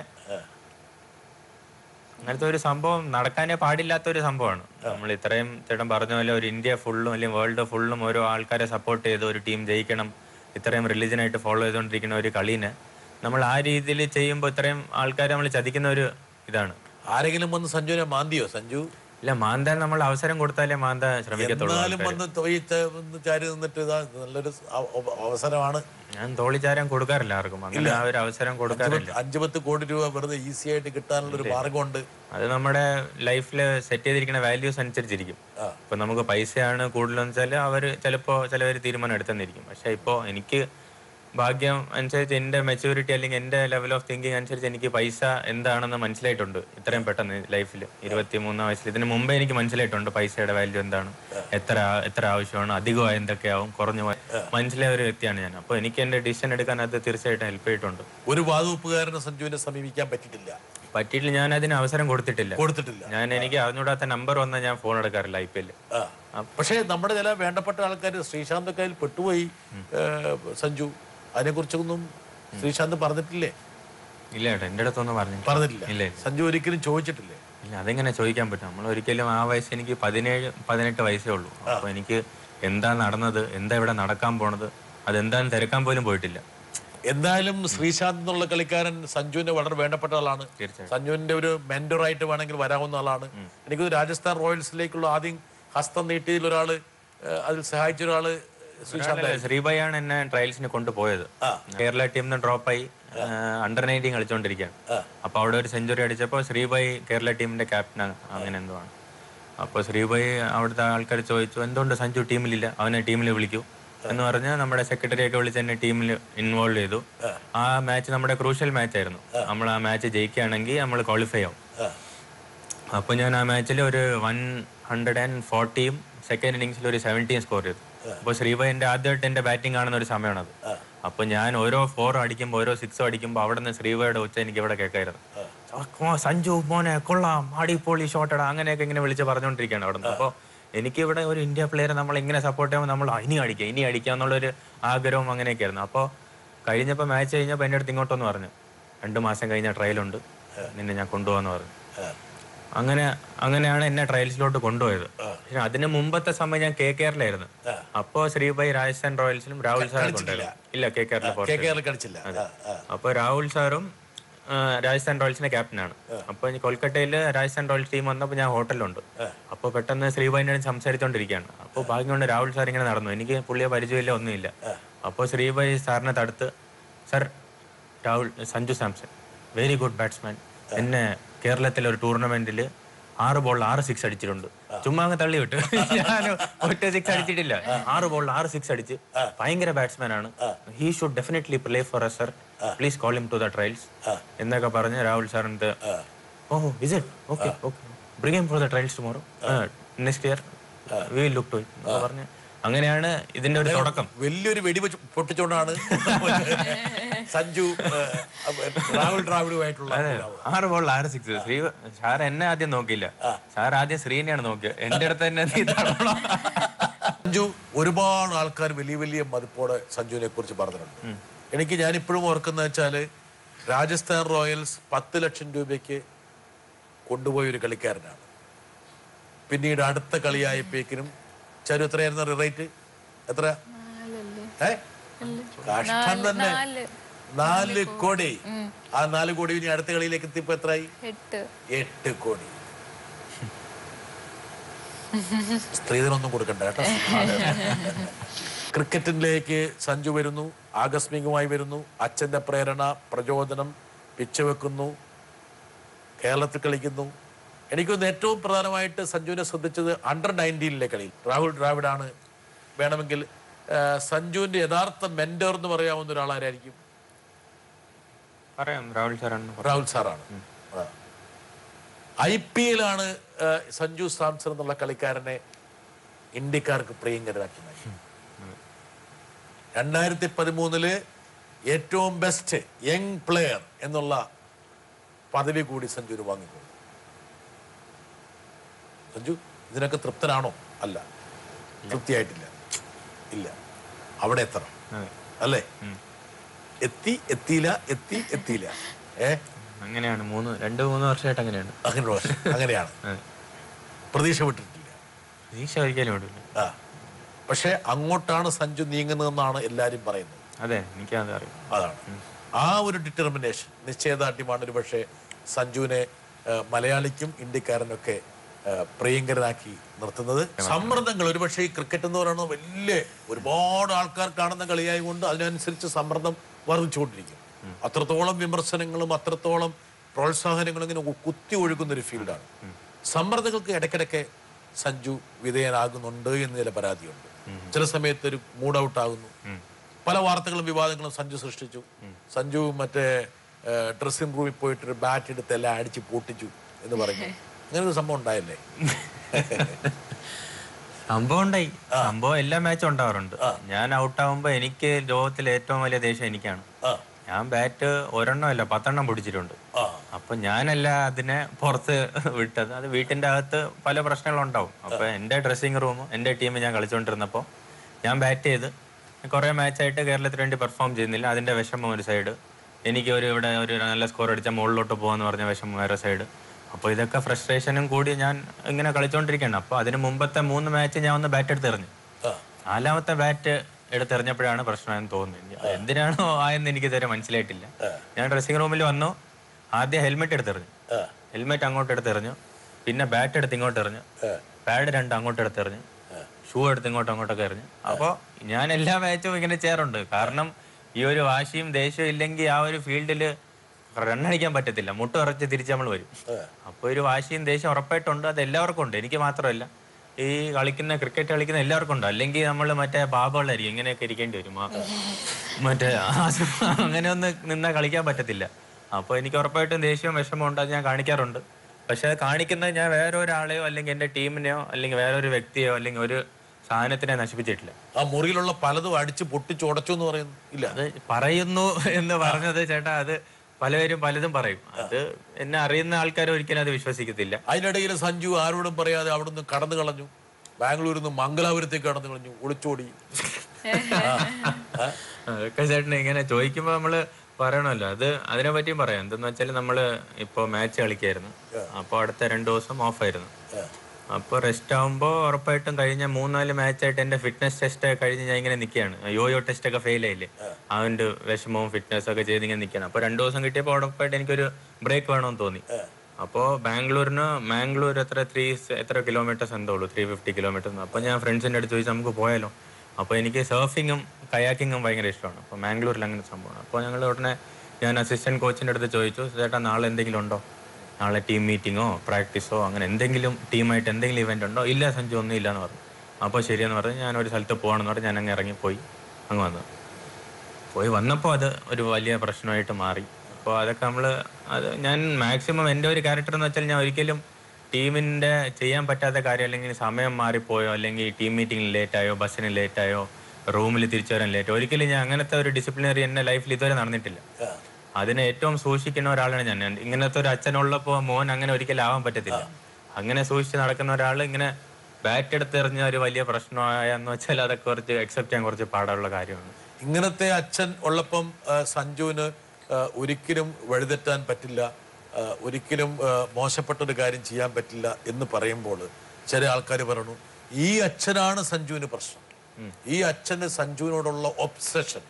അങ്ങനത്തെ ഒരു സംഭവം നടക്കാനേ പാടില്ലാത്ത ഒരു സംഭവമാണ് നമ്മൾ ഇത്രയും ചേട്ടൻ പറഞ്ഞ പോലെ ഒരു ഇന്ത്യ ഫുള്ളും അല്ലെങ്കിൽ വേൾഡ് ഫുള്ളും ഓരോ ആൾക്കാരെ സപ്പോർട്ട് ചെയ്ത് ഒരു ടീം ജയിക്കണം ഇത്രയും religion ആയിട്ട് ഫോളോ ചെയ്തുകൊണ്ടിരിക്കുന്ന ഒരു കളീനെ നമ്മൾ ആ രീതിയിൽ ചെയ്യുമ്പോൾ ഇത്രയും ആൾക്കാരെ നമ്മൾ ചതിക്കുന്ന ഒരു ഇതാണ് ആരെങ്കിലും വന്ന് സഞ്ജുവിനെ മാന്തിയോ സഞ്ജു ഇല്ല മാന്താൻ നമ്മൾ അവസരം കൊടുത്താലേ മാന്താൻ ശ്രമിക്കത്തുള്ളൂ എന്നാലും ആൾക്കാര്. വന്ന് തൊയ് ച- ഒന്ന് ചാരി നിന്നിട്ട് ഇതാ നല്ലൊരു അവ- അവ- അവസരമാണ് ഞാൻ തോളിച്ചാരം കൊടുക്കാറില്ല ആർക്കും അങ്ങനെ ആ ഒരു അവസരം കൊടുക്കാറില്ല അഞ്ചു പത്ത് കോടി രൂപ വെറുതെ ഈസി ആയിട്ട് കിട്ടാനുള്ള ഒരു മാർഗമുണ്ട് അത് നമ്മുടെ ലൈഫിൽ സെറ്റ് ചെയ്തിരിക്കുന്ന വാല്യൂസ് അനുസരിച്ചിരിക്കും ഇപ്പൊ നമുക്ക് പൈസയാണ് കൂടുതലെന്ന് വെച്ചാൽ അവര് ചിലപ്പോ ചിലവർ തീരുമാനം എടുത്തെന്നിരിക്കും പക്ഷെ ഇപ്പോ എനിക്ക് ഭാഗ്യം അനുസരിച്ച് എന്റെ മെച്ചൂരിറ്റി അല്ലെങ്കിൽ എന്റെ ലെവൽ ഓഫ് തിങ്കിങ് അനുസരിച്ച് എനിക്ക് പൈസ എന്താണെന്ന് മനസ്സിലായിട്ടുണ്ട് ഇത്രയും പെട്ടെന്ന് ലൈഫിൽ ഇരുപത്തി മൂന്നാം വയസ്സിൽ ഇതിന് മുമ്പേ എനിക്ക് മനസ്സിലായിട്ടുണ്ട് പൈസയുടെ വാല്യൂ എന്താണ് എത്ര എത്ര ആവശ്യമാണ് അധികമായി എന്തൊക്കെയാവും കുറഞ്ഞു പോയ മനസ്സിലായ ഒരു വ്യക്തിയാണ് ഞാൻ അപ്പോൾ എനിക്ക് എന്റെ ഡിസിഷൻ എടുക്കാൻ അത് തീർച്ചയായിട്ടും ഹെൽപ്പ് ചെയ്തിട്ടുണ്ട് ഒരു വാതുവെപ്പുകാരന് സഞ്ജുവിനെ സമീപിക്കാൻ പറ്റിയിട്ടില്ല പറ്റിയിട്ടില്ല ഞാൻ അതിന് അവസരം കൊടുത്തിട്ടില്ല കൊടുത്തിട്ടില്ല ഞാൻ എനിക്ക് അറിഞ്ഞൂടാത്ത നമ്പർ വന്നാൽ ഞാൻ ഫോൺ എടുക്കാറില്ല ഐ പി എല്ലിൽ ആ. പക്ഷേ നമ്മുടെ ചില വേണ്ടപ്പെട്ട ആൾക്കാർ ശ്രീശാന്ത് കയ്യിൽ പെട്ടുപോയി ഏഹ്, സഞ്ജു അതിനെക്കുറിച്ചൊന്നും ശ്രീശാന്ത് പറഞ്ഞിട്ടില്ലേ ഇല്ല ഏട്ടാ എൻ്റെ അടുത്തൊന്നും പറഞ്ഞില്ല പറഞ്ഞിട്ടില്ല ഇല്ല ഇല്ല. സഞ്ജു ഒരിക്കലും ചോദിച്ചിട്ടില്ലേ ഇല്ല അതെങ്ങനെ ചോദിക്കാൻ പറ്റും നമ്മൾ ഒരിക്കലും ആ വയസ്സ് എനിക്ക് പതിനേഴ് പതിനെട്ട് വയസ്സേ ഉള്ളൂ അപ്പൊ എനിക്ക് എന്താ നടന്നത് എന്താ ഇവിടെ നടക്കാൻ പോണത് അതെന്താന്ന് തിരക്കാൻ പോലും പോയിട്ടില്ല എന്തായാലും ശ്രീശാന്ത് എന്നുള്ള കളിക്കാരൻ സഞ്ജുവിന്റെ വളരെ വേണ്ടപ്പെട്ട ആളാണ് തീർച്ചയായും. സഞ്ജുവിന്റെ ഒരു മെന്ററായിട്ട് വേണമെങ്കിൽ വരാവുന്ന ആളാണ് എനിക്ക് രാജസ്ഥാൻ റോയൽസിലേക്കുള്ള ആദ്യം ഹസ്തം നീട്ടിയതിൽ ഒരാള് ഏഹ്, അതിൽ സഹായിച്ച ഒരാള് ശ്രീശാന്ത് ഒരാളല്ല, ശ്രീബയാണ് എന്നെ ട്രയൽസിന് കൊണ്ടുപോയത് കേരള ടീമിൽ നിന്ന് ഡ്രോപ്പായി അണ്ടർ നയൻറ്റീൻ കളിച്ചുകൊണ്ടിരിക്കുകയാണ് അപ്പൊ അവിടെ ഒരു സെഞ്ചുറി അടിച്ചപ്പോൾ ശ്രീബായി കേരള ടീമിന്റെ ക്യാപ്റ്റൻ അങ്ങനെ എന്തോ ആണ് അപ്പോൾ ശ്രീബായി അവിടുത്തെ ആൾക്കാർ ചോദിച്ചു എന്തുകൊണ്ട് സഞ്ജു ടീമിലില്ല അവനെ ടീമിൽ വിളിക്കൂ എന്ന് പറഞ്ഞ് നമ്മുടെ സെക്രട്ടറി ഒക്കെ വിളിച്ച് എന്നെ ടീമിൽ ഇൻവോൾവ് ചെയ്തു ആ മാച്ച് നമ്മുടെ ക്രൂഷ്യൽ മാച്ച് ആയിരുന്നു നമ്മൾ ആ മാച്ച് ജയിക്കുകയാണെങ്കിൽ നമ്മൾ ക്വാളിഫൈ ആവും അപ്പോൾ ഞാൻ ആ മാച്ചിൽ ഒരു വൺ ഹൺഡ്രഡ് ആൻഡ് ഫോർട്ടിയും സെക്കൻഡ് ഇന്നിങ്സിൽ ഒരു സെവൻറ്റിയും സ്കോർ ചെയ്തു അപ്പോൾ ശ്രീബായി എൻ്റെ ആദ്യമായിട്ട് എൻ്റെ ബാറ്റിംഗ് കാണുന്ന ഒരു സമയമാണത് അപ്പോൾ ഞാൻ ഓരോ ഫോറും അടിക്കുമ്പോൾ ഓരോ സിക്സും അടിക്കുമ്പോൾ അവിടെ നിന്ന് ശ്രീബായുടെ ഉച്ച എനിക്ക് ഇവിടെ കേൾക്കായിരുന്നു "ആ, സഞ്ജു മോനെ കൊള്ളാം അടിപൊളി ഷോട്ടടാ അങ്ങനെയൊക്കെ ഇങ്ങനെ വിളിച്ച് പറഞ്ഞുകൊണ്ടിരിക്കുകയാണ് അവിടെ നിന്ന് അപ്പോൾ എനിക്കിവിടെ ഒരു ഇന്ത്യ പ്ലെയറെ നമ്മൾ ഇങ്ങനെ സപ്പോർട്ട് ചെയ്യുമ്പോൾ നമ്മൾ "ആ, ഇനി അടിക്കാം ഇനി അടിക്കാം എന്നുള്ളൊരു ആഗ്രഹവും അങ്ങനെയൊക്കെ ആയിരുന്നു അപ്പോൾ കഴിഞ്ഞപ്പോൾ മാച്ച് കഴിഞ്ഞപ്പോൾ എൻ്റെ അടുത്ത് ഇങ്ങോട്ടൊന്ന് പറഞ്ഞു രണ്ട് മാസം കഴിഞ്ഞ ട്രയലുണ്ട് നിന്നെ ഞാൻ കൊണ്ടുപോകാന്ന് പറഞ്ഞു അങ്ങനെ അങ്ങനെയാണ് എന്നെ ട്രയൽസിലോട്ട് കൊണ്ടുപോയത് പക്ഷെ അതിന് മുമ്പത്തെ സമയം ഞാൻ കെ കെയറിലായിരുന്നു അപ്പോ ശ്രീഭായ് രാജസ്ഥാൻ റോയൽസിലും രാഹുൽ സാറും കൊണ്ടുപോയത് ഇല്ല കെ കെ കെയറിലെ കെ ആർ കളിച്ചില്ല ആ, ആ. അപ്പൊ രാഹുൽ സാറും രാജസ്ഥാൻ റോയൽസിന്റെ ക്യാപ്റ്റനാണ് അപ്പൊ ഈ കൊൽക്കത്തയിൽ രാജസ്ഥാൻ റോയൽസ് ടീം വന്നപ്പോൾ ഞാൻ ഹോട്ടലിലുണ്ട് അപ്പൊ പെട്ടെന്ന് ശ്രീഭായിനോട് സംസാരിച്ചോണ്ടിരിക്കുകയാണ് അപ്പോൾ ഭാഗ്യം കൊണ്ട് രാഹുൽ സാർ ഇങ്ങനെ നടന്നു എനിക്ക് പുള്ളിയെ പരിചയമില്ല ഒന്നുമില്ല അപ്പോൾ ശ്രീഭായ് സാറിനെ തടുത്ത് sir Rahul Sanju Samson very good batsman എന്നെ കേരളത്തിലെ ഒരു ടൂർണമെന്റിൽ ആറ് ബോളിൽ ആറ് സിക്സ് അടിച്ചിട്ടുണ്ട് ചുമ്മാ അങ്ങ് തള്ളി വിട്ടു ഞാൻ ഒറ്റ സിക്സ് അടിച്ചിട്ടില്ല ആറ് ബോളിൽ ആറ് സിക്സ് അടിച്ച് ഭയങ്കര ബാറ്റ്സ്മാൻ ആണ് he should definitely play for a sir please call him to the trials എന്നൊക്കെ പറഞ്ഞ് രാഹുൽ സാറിന്റെ oh is it okay okay bring him for the trials tomorrow next year we will look to it പറഞ്ഞ് അങ്ങനെയാണ് ഇതിന്റെ ഒരു തുടക്കം വലിയൊരു വെടി വെച്ച് പൊട്ടിച്ചോണ്ടാണ് സഞ്ജു ഏഹ്, രാഹുൽ ദ്രാവിഡുമായിട്ടുള്ള അതെ ആറ് ബോളിൽ ആറ് സിക്സ് ശ്രീ സാർ എന്നെ ആദ്യം നോക്കിയില്ല സാർ ആദ്യം ശ്രീനെയാണ് നോക്കിയത് എന്റെ അടുത്ത് തന്നെ നീ തടവണം. സഞ്ജു ഒരുപാട് ആൾക്കാർ വലിയ വലിയ മതിപ്പോടെ സഞ്ജുവിനെ കുറിച്ച് പറഞ്ഞിട്ടുണ്ട് എനിക്ക് ഞാൻ ഇപ്പോഴും ഓർക്കുന്ന വെച്ചാല് രാജസ്ഥാൻ റോയൽസ് പത്ത് ലക്ഷം രൂപയ്ക്ക് കൊണ്ടുപോയ ഒരു കളിക്കാരനാണ് പിന്നീട് അടുത്ത കളിയായപ്പോഴേക്കിനും ചരു എത്രയായിരുന്നു റേറ്റ് എത്ര ഏ കഷ്ടം തന്നെ നാല്. നാല് കോടി ആ നാല് കോടി ഇനി അടുത്ത കളിയിലേക്ക് എത്തിയപ്പോ എത്രയായി എട്ട് എട്ട് കോടി സ്ത്രീധനൊന്നും കൊടുക്കണ്ട കേട്ടോ ക്രിക്കറ്റിലേക്ക് സഞ്ജു വരുന്നു ആകസ്മികമായി വരുന്നു അച്ഛന്റെ പ്രേരണ പ്രചോദനം പിച്ച് വെക്കുന്നു കേരളത്തിൽ കളിക്കുന്നു എനിക്കൊന്ന് ഏറ്റവും പ്രധാനമായിട്ട് സഞ്ജുവിനെ ശ്രദ്ധിച്ചത് അണ്ടർ നയൻറ്റീനിലെ കളിയിൽ രാഹുൽ ദ്രാവിഡാണ് വേണമെങ്കിൽ ആ, സഞ്ജുവിന്റെ യഥാർത്ഥ മെന്റർ എന്ന് പറയാവുന്ന ഒരാളാരായിരിക്കും പറയാം രാഹുൽ സാറാണ് രാഹുൽ സാറാണ് ഐ പി എല്ലാണ് സഞ്ജു സാംസൺ എന്നുള്ള കളിക്കാരനെ ഇന്ത്യക്കാർക്ക് പ്രിയങ്കരാക്കി മാറ്റി രണ്ടായിരത്തി പതിമൂന്നില് ഏറ്റവും ബെസ്റ്റ് യങ് പ്ലെയർ എന്നുള്ള പദവി കൂടി സഞ്ജുവിന് വാങ്ങിക്കൊണ്ടു സഞ്ജു ഇതിനൊക്കെ തൃപ്തനാണോ അല്ല തൃപ്തിയായിട്ടില്ല ഇല്ല അവിടെ എത്തണം അല്ലേ എത്തി എത്തിയില്ല എത്തി എത്തിയില്ല ഏ അങ്ങനെയാണ് മൂന്ന് രണ്ട് മൂന്ന് വർഷമായിട്ട് അങ്ങനെയാണ് അങ്ങനെ ദോഷം. അങ്ങനെയാണ് പ്രതീക്ഷ വിട്ടിട്ടില്ല പ്രതീക്ഷ ഒരിക്കലും വിടില്ല ആ പക്ഷെ അങ്ങോട്ടാണ് സഞ്ജു നീങ്ങുന്നതെന്നാണ് എല്ലാരും പറയുന്നത് അതെ എനിക്കത് അറിയാം അതാണ് ആ ഒരു ഡിറ്റർമിനേഷൻ നിശ്ചയദാർഢ്യമാണ് ഒരു പക്ഷേ സഞ്ജുവിനെ ആ, മലയാളിക്കും ഇന്ത്യക്കാരനൊക്കെ ആ, പ്രിയങ്കരനാക്കി നിർത്തുന്നത് സമ്മർദ്ദങ്ങൾ ഒരുപക്ഷെ ഈ ക്രിക്കറ്റ് എന്ന് പറയുന്നത് വലിയ ഒരുപാട് ആൾക്കാർ കാണുന്ന കളിയായതുകൊണ്ട് അതിനനുസരിച്ച് സമ്മർദ്ദം വർദ്ധിച്ചുകൊണ്ടിരിക്കും അത്രത്തോളം വിമർശനങ്ങളും അത്രത്തോളം പ്രോത്സാഹനങ്ങളും ഇങ്ങനെ കുത്തി ഒഴുകുന്ന ഒരു ഫീൽഡാണ് സമ്മർദ്ദങ്ങൾക്ക് ഇടയ്ക്കിടയ്ക്ക് സഞ്ജു വിധേയനാകുന്നുണ്ട് എന്ന് ചില പരാതിയുണ്ട് ചില സമയത്ത് ഒരു മൂഡ് ഔട്ട് ആകുന്നു പല വാർത്തകളും വിവാദങ്ങളും സഞ്ജു സൃഷ്ടിച്ചു സഞ്ജു മറ്റേ ഡ്രസ്സിംഗ് റൂമിൽ പോയിട്ട് ഒരു ബാറ്റ് എടുത്ത് എല്ലാം അടിച്ച് പൊട്ടിച്ചു എന്ന് പറഞ്ഞു അങ്ങനെ ഒരു സംഭവം ഉണ്ടായല്ലേ സംഭവം ഉണ്ടായി സംഭവം എല്ലാ മാച്ചും ഉണ്ടാവാറുണ്ട് ഞാൻ ഔട്ട് ആവുമ്പോ എനിക്ക് ലോകത്തിലെ ഏറ്റവും വലിയ ദേഷ്യം എനിക്കാണ് ഞാൻ ബാറ്റ് ഒരെണ്ണമല്ല പത്തെണ്ണം പിടിച്ചിട്ടുണ്ട് അപ്പൊ ഞാനല്ല അതിനെ പുറത്ത് വിട്ടത് അത് വീട്ടിന്റെ അകത്ത് പല പ്രശ്നങ്ങളുണ്ടാവും അപ്പൊ എന്റെ ഡ്രസ്സിംഗ് റൂം എന്റെ ടീം ഞാൻ കളിച്ചുകൊണ്ടിരുന്നപ്പോൾ ഞാൻ ബാറ്റ് ചെയ്ത് കുറെ മാച്ചായിട്ട് കേരളത്തിന് വേണ്ടി പെർഫോം ചെയ്യുന്നില്ല അതിന്റെ വിഷമം ഒരു സൈഡ് എനിക്ക് ഒരു ഇവിടെ ഒരു നല്ല സ്കോർ അടിച്ചാൽ മുകളിലോട്ട് പോകാന്ന് പറഞ്ഞ വിഷമം വേറെ സൈഡ് അപ്പോൾ ഇതൊക്കെ ഫ്രസ്ട്രേഷനും കൂടി ഞാൻ ഇങ്ങനെ കളിച്ചുകൊണ്ടിരിക്കുകയാണ് അപ്പോൾ അതിന് മുമ്പത്തെ മൂന്ന് മാച്ച് ഞാൻ ഒന്ന് ബാറ്റ് എടുത്തെറിഞ്ഞു നാലാമത്തെ ബാറ്റ് എടുത്തെറിഞ്ഞപ്പോഴാണ് പ്രശ്നമെന്ന് തോന്നുന്നത് എന്തിനാണോ ആയെന്ന് എനിക്ക് ഇതുവരെ മനസ്സിലായിട്ടില്ല ഞാൻ ഡ്രസ്സിംഗ് റൂമിൽ വന്നു ആദ്യം ഹെൽമെറ്റ് എടുത്തെറിഞ്ഞു ഹെൽമെറ്റ് അങ്ങോട്ട് എടുത്തെറിഞ്ഞു പിന്നെ ബാറ്റ് എടുത്ത് ഇങ്ങോട്ട് എറിഞ്ഞു പാഡ് രണ്ട് അങ്ങോട്ട് എടുത്തെറിഞ്ഞു ഷൂ എടുത്ത് ഇങ്ങോട്ട് അങ്ങോട്ടൊക്കെ എറിഞ്ഞു അപ്പോൾ ഞാൻ എല്ലാ മാച്ചും ഇങ്ങനെ ചെയ്യാറുണ്ട് കാരണം ഈ ഒരു വാശിയും ദേഷ്യവും ഇല്ലെങ്കിൽ ആ ഒരു ഫീൽഡിൽ റണ്ണടിക്കാൻ പറ്റത്തില്ല മുട്ട് ഉറച്ച് തിരിച്ച് നമ്മൾ വരും അപ്പോൾ ഒരു വാശിയും ദേഷ്യം ഉറപ്പായിട്ടുണ്ട് അത് എല്ലാവർക്കും ഉണ്ട് എനിക്ക് മാത്രമല്ല ഈ കളിക്കുന്ന ക്രിക്കറ്റ് കളിക്കുന്ന എല്ലാവർക്കും ഉണ്ട് അല്ലെങ്കിൽ നമ്മൾ മറ്റേ ബാബുകളായിരിക്കും ഇങ്ങനെയൊക്കെ ഇരിക്കേണ്ടി വരും ആ, മറ്റേ ആസ്- അങ്ങനെ ഒന്ന് നിന്നാൽ കളിക്കാൻ പറ്റത്തില്ല അപ്പോൾ എനിക്ക് ഉറപ്പായിട്ടും ദേഷ്യവും വിഷമവും ഉണ്ട് അത് ഞാൻ കാണിക്കാറുണ്ട് പക്ഷെ അത് കാണിക്കുന്നത് ഞാൻ വേറെ ഒരാളെയോ അല്ലെങ്കിൽ എൻ്റെ ടീമിനെയോ അല്ലെങ്കിൽ വേറെ ഒരു വ്യക്തിയോ അല്ലെങ്കിൽ ഒരു സാധനത്തിനെ നശിപ്പിച്ചിട്ടില്ല ആ മുറിയിലുള്ള പലതും അടിച്ച് പൊട്ടിച്ച് ഉടച്ചു എന്ന് പറയുന്നു ഇല്ല അത് പറയുന്നു എന്ന് പറഞ്ഞത് ചേട്ടാ അത് പലവരും പലതും പറയും അത് എന്നെ അറിയുന്ന ആൾക്കാർ ഒരിക്കലും അത് വിശ്വസിക്കത്തില്ല അതിനിടയിൽ സഞ്ജു ആരോടും പറയാതെ അവിടുന്ന് കടന്നു കളഞ്ഞു ബാംഗ്ലൂരിൽ നിന്ന് മംഗലാപുരത്തേക്ക് കടന്നു കളഞ്ഞു ഒളിച്ചോടി അതൊക്കെ ചേട്ടൻ ഇങ്ങനെ ചോദിക്കുമ്പോൾ നമ്മള് പറയണമല്ലോ അത് അതിനെ പറ്റിയും പറയാം എന്തെന്ന് വെച്ചാൽ നമ്മള് ഇപ്പൊ മാച്ച് കളിക്കായിരുന്നു അപ്പൊ അടുത്ത രണ്ടു ദിവസം ഓഫായിരുന്നു അപ്പോൾ റെസ്റ്റ് ആകുമ്പോൾ ഉറപ്പായിട്ടും കഴിഞ്ഞ മൂന്നാല് മാച്ചായിട്ട് എൻ്റെ ഫിറ്റ്നസ് ടെസ്റ്റ് കഴിഞ്ഞ് ഞാൻ ഇങ്ങനെ നിൽക്കുകയാണ് യോയോ ടെസ്റ്റ് ഒക്കെ ഫെയിൽ ആയില്ലേ അവൻ്റെ വിഷമവും ഫിറ്റ്നസ് ഒക്കെ ചെയ്ത് ഇങ്ങനെ നിൽക്കുകയാണ് അപ്പോൾ രണ്ട് ദിവസം കിട്ടിയപ്പോൾ ഉറപ്പായിട്ട് എനിക്കൊരു ബ്രേക്ക് വേണമെന്ന് തോന്നി അപ്പോൾ ബാംഗ്ലൂരിന് മാംഗ്ലൂർ എത്ര ത്രീ എത്ര കിലോമീറ്റേഴ്സ് എന്തോ ഉള്ളൂ ത്രീ ഫിഫ്റ്റി കിലോമീറ്റേഴ്സ് അപ്പോൾ ഞാൻ ഫ്രണ്ട്സിൻ്റെ അടുത്ത് ചോദിച്ചു നമുക്ക് പോയാലോ അപ്പോൾ എനിക്ക് സർഫിങ്ങും കയാക്കിങ്ങും ഭയങ്കര ഇഷ്ടമാണ് അപ്പോൾ മാംഗ്ലൂരിൽ അങ്ങനെ സംഭവമാണ് അപ്പോൾ ഞങ്ങൾ ഉടനെ ഞാൻ അസിസ്റ്റന്റ് കോച്ചിൻ്റെ അടുത്ത് ചോദിച്ചു ചേട്ടാ നാളെ എന്തെങ്കിലും ഉണ്ടോ നാളെ ടീം മീറ്റിങ്ങോ പ്രാക്ടീസോ അങ്ങനെ എന്തെങ്കിലും ടീമായിട്ട് എന്തെങ്കിലും ഇവൻ്റ് ഉണ്ടോ ഇല്ല സഞ്ജു ഒന്നും ഇല്ല എന്ന് പറഞ്ഞു അപ്പോൾ ശരിയെന്ന് പറഞ്ഞ് ഞാൻ ഒരു സ്ഥലത്ത് പോകണമെന്ന് പറഞ്ഞ് ഞാൻ അങ്ങ് ഇറങ്ങിപ്പോയി അങ്ങ് വന്നു പോയി വന്നപ്പോൾ അത് ഒരു വലിയ പ്രശ്നമായിട്ട് മാറി അപ്പോൾ അതൊക്കെ നമ്മൾ അത് ഞാൻ മാക്സിമം എൻ്റെ ഒരു ക്യാരക്ടർ എന്ന് വെച്ചാൽ ഞാൻ ഒരിക്കലും ടീമിൻ്റെ ചെയ്യാൻ പറ്റാത്ത കാര്യം അല്ലെങ്കിൽ സമയം മാറിപ്പോയോ അല്ലെങ്കിൽ ടീം മീറ്റിംഗിൽ ലേറ്റായോ ബസ്സിന് ലേറ്റായോ റൂമിൽ തിരിച്ചു വരാൻ ലേറ്റ് ഒരിക്കലും ഞാൻ അങ്ങനത്തെ ഒരു ഡിസിപ്ലിനറി എൻ്റെ ലൈഫിൽ ഇതുവരെ നടന്നിട്ടില്ല അതിനെ ഏറ്റവും സൂക്ഷിക്കുന്ന ഒരാളാണ് ഞാൻ ഞാൻ ഇങ്ങനത്തെ ഒരു അച്ഛനുള്ളപ്പോൾ മോൻ അങ്ങനെ ഒരിക്കലും ആവാൻ പറ്റത്തില്ല അങ്ങനെ സൂക്ഷിച്ച് നടക്കുന്ന ഒരാൾ ഇങ്ങനെ ബാറ്റ് എടുത്ത് എറിഞ്ഞ ഒരു വലിയ പ്രശ്നമായെന്ന് വെച്ചാൽ അതൊക്കെ കുറച്ച് അക്സെപ്റ്റ് ചെയ്യാൻ കുറച്ച് പാടുള്ള കാര്യമാണ് ഇങ്ങനത്തെ അച്ഛൻ ഉള്ളപ്പം ആ, സഞ്ജുവിന് ആ, ഒരിക്കലും വഴിതെറ്റാൻ പറ്റില്ല ആ, ഒരിക്കലും ആ, മോശപ്പെട്ടൊരു കാര്യം ചെയ്യാൻ പറ്റില്ല എന്ന് പറയുമ്പോൾ ചില ആൾക്കാർ പറയണു ഈ അച്ഛനാണ് സഞ്ജുവിന് പ്രശ്നം ഈ അച്ഛന് സഞ്ജുവിനോടുള്ള ഒബ്സഷൻ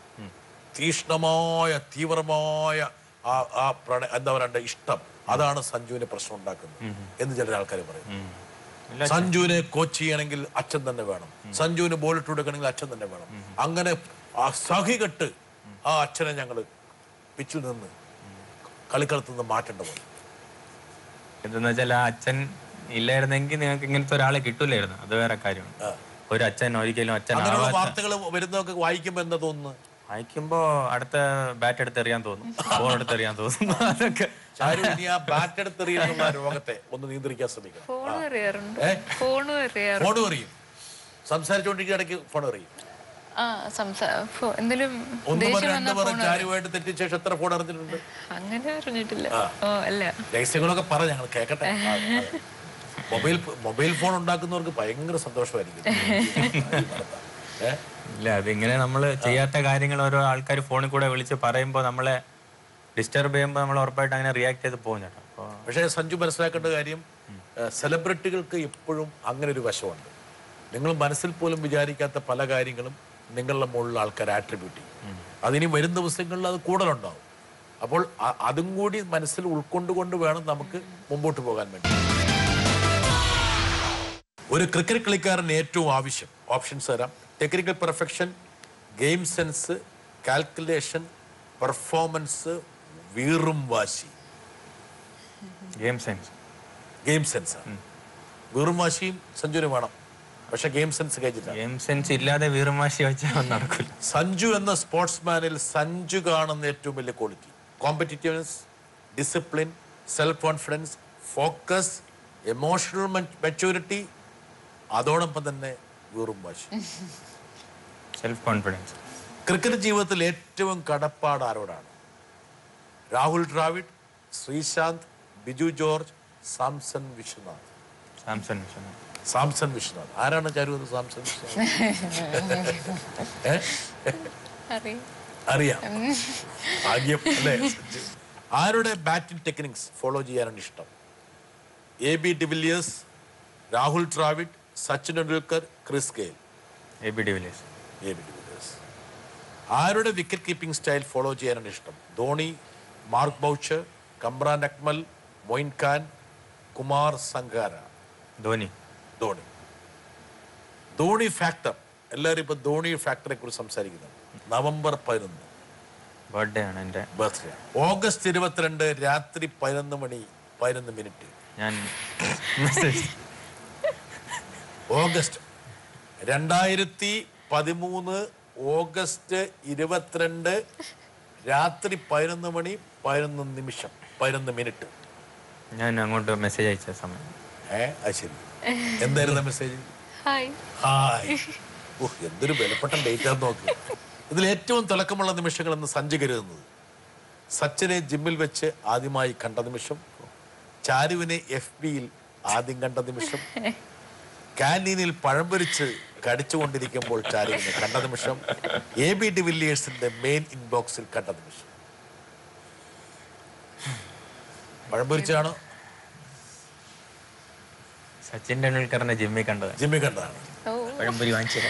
തീഷ്ണമായ തീവ്രമായ ആ ആ പ്രണ എന്താ പറയണ്ട ഇഷ്ടം അതാണ് സഞ്ജുവിന് പ്രശ്നം ഉണ്ടാക്കുന്നത് എന്ന് ചില ആൾക്കാർ പറയും സഞ്ജുവിനെ കോച്ച് ചെയ്യണമെങ്കിൽ അച്ഛൻ തന്നെ വേണം സഞ്ജുവിന് ബോൾ ഇട്ട് കൊടുക്കണമെങ്കിൽ അച്ഛൻ തന്നെ വേണം അങ്ങനെ ആ സഹികെട്ട് ആ അച്ഛനെ ഞങ്ങള് പിച്ചിൽ നിന്ന് കളിക്കളത്തിൽ നിന്ന് മാറ്റേണ്ടത് എന്തെന്ന് വെച്ചാൽ ആ അച്ഛൻ ഇല്ലായിരുന്നെങ്കിൽ നിങ്ങൾക്ക് ഇങ്ങനത്തെ ഒരാളെ കിട്ടൂലായിരുന്നു അത് വേറെ കാര്യമാണ് ഒരു അച്ഛൻ ഒരിക്കലും അച്ഛൻ അങ്ങനെയുള്ള ആവാത്ത വാർത്തകൾ വരുന്നതൊക്കെ വായിക്കുമ്പോ എന്താ തോന്നുന്നു വായിക്കുമ്പോ അടുത്ത ബാറ്റ് എടുത്ത് എറിയാൻ തോന്നും ഫോൺ എടുത്ത് എറിയാൻ തോന്നും അതൊക്കെ ചാരു ഇനി ആ ബാറ്റ് എടുത്തെറിയാനുള്ള രോഗത്തെ ഒന്ന് നിയന്ത്രിക്കാൻ ശ്രമിക്കണം ഫോണും അറിയാറുണ്ട് ഏ? ഫോണും അറിയാറുണ്ട് ഫോൺ എറിയും സംസാരിച്ചുകൊണ്ടിരിക്കുന്ന ഇടയ്ക്ക് ഫോൺ എറിയും ആ സംസാ ഫോ- എന്തെങ്കിലും ഒന്ന് പറ ദേഷ്യം രണ്ട് വന്നാൽ പറ ഫോൺ ചാരുമായിട്ട് തെറ്റിയ ശേഷം എത്ര ഫോൺ അറിഞ്ഞിട്ടുണ്ട് അങ്ങനെ അറിഞ്ഞിട്ടില്ല ഓ അല്ല രഹസ്യങ്ങളൊക്കെ പറ ഞങ്ങൾ കേക്കട്ടെ ആ, അതെ. മൊബൈൽ മൊബൈൽ ഫോൺ ഉണ്ടാക്കുന്നവർക്ക് ഭയങ്കര സന്തോഷമായിരിക്കും ഏ? ഇല്ല അതിങ്ങനെ നമ്മൾ ചെയ്യാത്ത കാര്യങ്ങൾ ഓരോ ആൾക്കാർ ഫോണിൽ കൂടെ വിളിച്ച് പറയുമ്പോൾ നമ്മളെ ഡിസ്റ്റർബ് ചെയ്യുമ്പോൾ നമ്മൾ ഉറപ്പായിട്ട് അങ്ങനെ റിയാക്ട് ചെയ്ത് പോകും ചേട്ടാ അപ്പോൾ പക്ഷേ സഞ്ജു മനസ്സിലാക്കേണ്ട കാര്യം സെലിബ്രിറ്റികൾക്ക് എപ്പോഴും അങ്ങനെ ഒരു വശമുണ്ട് നിങ്ങൾ മനസ്സിൽ പോലും വിചാരിക്കാത്ത പല കാര്യങ്ങളും നിങ്ങളുടെ മുകളിൽ ആൾക്കാർ ആട്രിബ്യൂട്ട് ചെയ്യും അതിനി വരും ദിവസങ്ങളിൽ അത് കൂടുതലുണ്ടാവും അപ്പോൾ അ- അതും കൂടി മനസ്സിൽ ഉൾക്കൊണ്ടുകൊണ്ട് വേണം നമുക്ക് മുമ്പോട്ട് പോകാൻ വേണ്ടി ഒരു ക്രിക്കറ്റ് കളിക്കാരന് ഏറ്റവും ആവശ്യം ഓപ്ഷൻസ് തരാം technical perfection game sense calculation performance വീറും വാശി ഗെയിം സെൻസ് ഗെയിം സെൻസ് വീറും വാശിയും സഞ്ജുവിന് വേണം പക്ഷെ ഗെയിം സെൻസ് കഴിഞ്ഞില്ല ഗെയിം സെൻസ് ഇല്ലാതെ വീറുമാശി വെച്ചാൽ നടക്കില്ല സഞ്ജു എന്ന സ്പോർട്സ്മാനിൽ സഞ്ജു കാണുന്ന ഏറ്റവും വലിയ quality competitiveness discipline self confidence focus emotional maturity അതോടൊപ്പം തന്നെ വീറും വാശി സെൽഫ് കോൺഫിഡൻസ് ക്രിക്കറ്റ് ജീവിതത്തിൽ ഏറ്റവും കടപ്പാട് ആരോടാണ് രാഹുൽ ദ്രാവിഡ് ശ്രീശാന്ത് ബിജു ജോർജ് സാംസൺ വിശ്വനാഥ് സാംസൺ വിശ്വനാഥ് സാംസൺ വിശ്വനാഥ് ആരാണ് ചാരു എന്ന് സാംസൺ വിശ്വനാഥ് ഏ? അറിയാം അറിയാം ഭാഗ്യം അല്ലേ ആരുടെ ബാറ്റിംഗ് ടെക്നിക്സ് ഫോളോ ചെയ്യാനാണ് ഇഷ്ടം A B de Villiers Rahul Dravid Sachin Tendulkar Chris Gayle A B de Villiers A B de Villiers ആരുടെ വിക്കറ്റ് കീപ്പിംഗ് സ്റ്റൈൽ ഫോളോ ചെയ്യാനാണ് ഇഷ്ടം Dhoni Mark Boucher Kamran Akmal Moin Khan Kumar Sangakkara Dhoni Dhoni Dhoni factor എല്ലാവരും ഇപ്പൊ ധോണി ഫാക്ടറെ കുറിച്ച് സംസാരിക്കുന്നു നവംബർ പതിനൊന്ന് ബർത്ത്ഡേ ആണ് എൻ്റെ ബർത്ത്ഡേ ഓഗസ്റ്റ് ഇരുപത്തിരണ്ട് രാത്രി പതിനൊന്ന് മണി പതിനൊന്ന് മിനിറ്റ് ഞാൻ മെസ്സേജ് ഓഗസ്റ്റ് രണ്ടായിരത്തി പതിമൂന്ന് ഓഗസ്റ്റ് ഇരുപത്തിരണ്ട് രാത്രി പതിനൊന്ന് മണി പതിനൊന്ന് നിമിഷം പതിനൊന്ന് മിനിറ്റ് ഞാൻ അങ്ങോട്ട് മെസ്സേജ് അയച്ച സമയം ഏ അത് ശരി എന്തായിരുന്നു മെസ്സേജ് ഹായ് ഹായ് ഓ എന്തൊരു വിലപ്പെട്ട ഡേറ്റ് ആണെന്ന് നോക്ക് ഇതിൽ ഏറ്റവും തിളക്കമുള്ള നിമിഷങ്ങൾ എന്ന് സഞ്ജു കരുതുന്നത് സച്ചിനെ ജിമ്മിൽ വെച്ച് ആദ്യമായി കണ്ട നിമിഷം ചാരുവിനെ എഫ് ബിയിൽ ആദ്യം കണ്ട നിമിഷം കാന്റീനിൽ പഴം പൊരിച്ച് കടിച്ചുകൊണ്ടിരിക്കുമ്പോൾ ചാരുവിനെ കണ്ട നിമിഷം എ ബി ഡിവില്ലിയേഴ്സിന്റെ മെയിൻ ഇൻബോക്സിൽ കണ്ട നിമിഷം പഴം പൊരിച്ചാണോ സച്ചിൻ ടെണ്ടുൽക്കറിനെ ജിമ്മിൽ കണ്ടത് ജിമ്മിൽ കണ്ടതാണ് പഴംപൊരി വാങ്ങിച്ചത്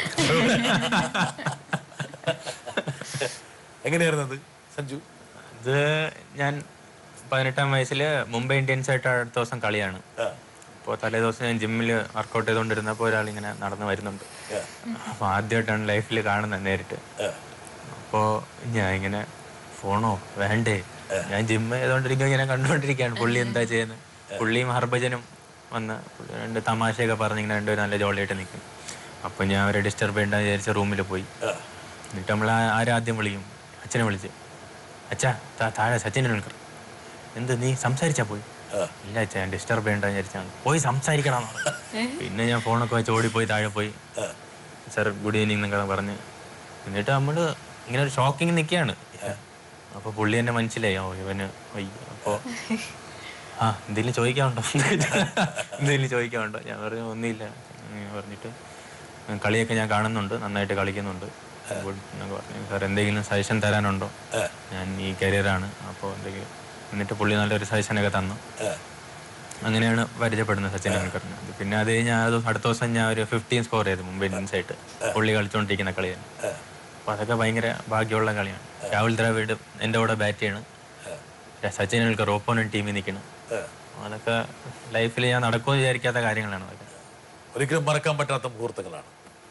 എങ്ങനെയായിരുന്നു അത് സഞ്ജു അത് ഞാൻ പതിനെട്ടാം വയസ്സിൽ മുംബൈ ഇന്ത്യൻസ് ആയിട്ട് അടുത്ത ദിവസം കളിയാണ് അപ്പോൾ തലേ ദിവസം ഞാൻ ജിമ്മിൽ വർക്കൗട്ട് ചെയ്തുകൊണ്ടിരുന്നപ്പോൾ ഒരാൾ ഇങ്ങനെ നടന്നു വരുന്നുണ്ട് അപ്പോൾ ആദ്യമായിട്ടാണ് ലൈഫിൽ കാണുന്നത് നേരിട്ട് അപ്പോൾ ഞാൻ ഇങ്ങനെ ഫോണോ വേണ്ടേ ഞാൻ ജിമ്മ് ചെയ്തുകൊണ്ടിരിക്കുക ഇങ്ങനെ കണ്ടുകൊണ്ടിരിക്കുകയാണ് പുള്ളി എന്താ ചെയ്യുന്നത് പുള്ളിയും ഹർഭജനും വന്ന് പുള്ളി രണ്ട് തമാശയൊക്കെ പറഞ്ഞ് ഇങ്ങനെ രണ്ടുപേരും നല്ല ജോളിയായിട്ട് നിൽക്കും അപ്പോൾ ഞാൻ അവരെ ഡിസ്റ്റർബ് ചെയ്യണ്ടെന്ന് വിചാരിച്ച റൂമിൽ പോയി എന്നിട്ട് നമ്മൾ ആരാദ്യം വിളിക്കും അച്ഛനെ വിളിച്ച് അച്ഛാ താ- താഴെ സച്ചിൻ ടെണ്ടുൽക്കർ എന്ത് നീ സംസാരിച്ചാ പോയി ഇല്ല അച്ഛാ ഞാൻ ഡിസ്റ്റർബ് ചെയ്യണ്ടെന്ന് വിചാരിച്ചാണ് പോയി സംസാരിക്കണം പിന്നെ ഞാൻ ഫോണൊക്കെ വെച്ച് ഓടിപ്പോയി താഴെ പോയി സർ ഗുഡ് ഈവനിങ് എന്നൊക്കെ പറഞ്ഞ് എന്നിട്ട് നമ്മൾ ഇങ്ങനെ ഒരു ഷോക്കിങ് നിൽക്കുകയാണ് അപ്പോൾ പുള്ളി എന്നെ മനസ്സിലായി ഓ ഇവന് വയ്യ അപ്പോൾ ആ എന്തെങ്കിലും ചോദിക്കാനുണ്ടോ എന്തെങ്കിലും ചോദിക്കാനുണ്ടോ ഞാൻ പറഞ്ഞു ഒന്നുമില്ല എന്ന് പറഞ്ഞിട്ട് കളിയൊക്കെ ഞാൻ കാണുന്നുണ്ട് നന്നായിട്ട് കളിക്കുന്നുണ്ട് ഗുഡ് എന്നൊക്കെ പറഞ്ഞു സാർ എന്തെങ്കിലും സജഷൻ തരാനുണ്ടോ ഞാൻ ഈ കരിയറാണ് അപ്പോൾ എന്തെങ്കിലും എന്നിട്ട് പുള്ളി നല്ലൊരു സജഷനൊക്കെ തന്നു അങ്ങനെയാണ് പരിചയപ്പെടുന്നത് സച്ചിൻ ടെണ്ടുൽക്കറിന് അത് പിന്നെ അത് കഴിഞ്ഞ് ആ ദിവസം- അടുത്ത ദിവസം ഞാൻ ഒരു ഫിഫ്റ്റീൻ സ്കോർ ചെയ്തു മുംബൈ ഇന്ത്യൻസ് ആയിട്ട് പുള്ളി കളിച്ചുകൊണ്ടിരിക്കുന്ന കളിയാണ് അപ്പോൾ അതൊക്കെ ഭയങ്കര ഭാഗ്യമുള്ള കളിയാണ് രാഹുൽ ദ്രാവിഡ് എൻ്റെ കൂടെ ബാറ്റ് ചെയ്യണം സച്ചിൻ ടെണ്ടുൽക്കർ ഓപ്പോണന്റ് ടീമിൽ നിൽക്കണം അതൊക്കെ ലൈഫിൽ ഞാൻ നടക്കുമെന്ന് വിചാരിക്കാത്ത കാര്യങ്ങളാണ് അതൊക്കെ ഒരിക്കലും മറക്കാൻ പറ്റാത്ത മുഹൂർത്തങ്ങളാണ്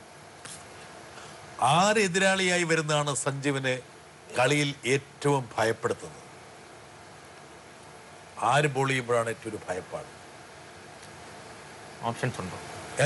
ആര് എതിരാളിയായി വരുന്നതാണ് സഞ്ജുവിനെ കളിയിൽ ഏറ്റവും ഭയപ്പെടുത്തുന്നത് ആര് ബോൾ ചെയ്യുമ്പോഴാണ് ഏറ്റവും ഒരു ഭയപ്പാട് ഓപ്ഷൻസ് ഉണ്ടോ ഏ?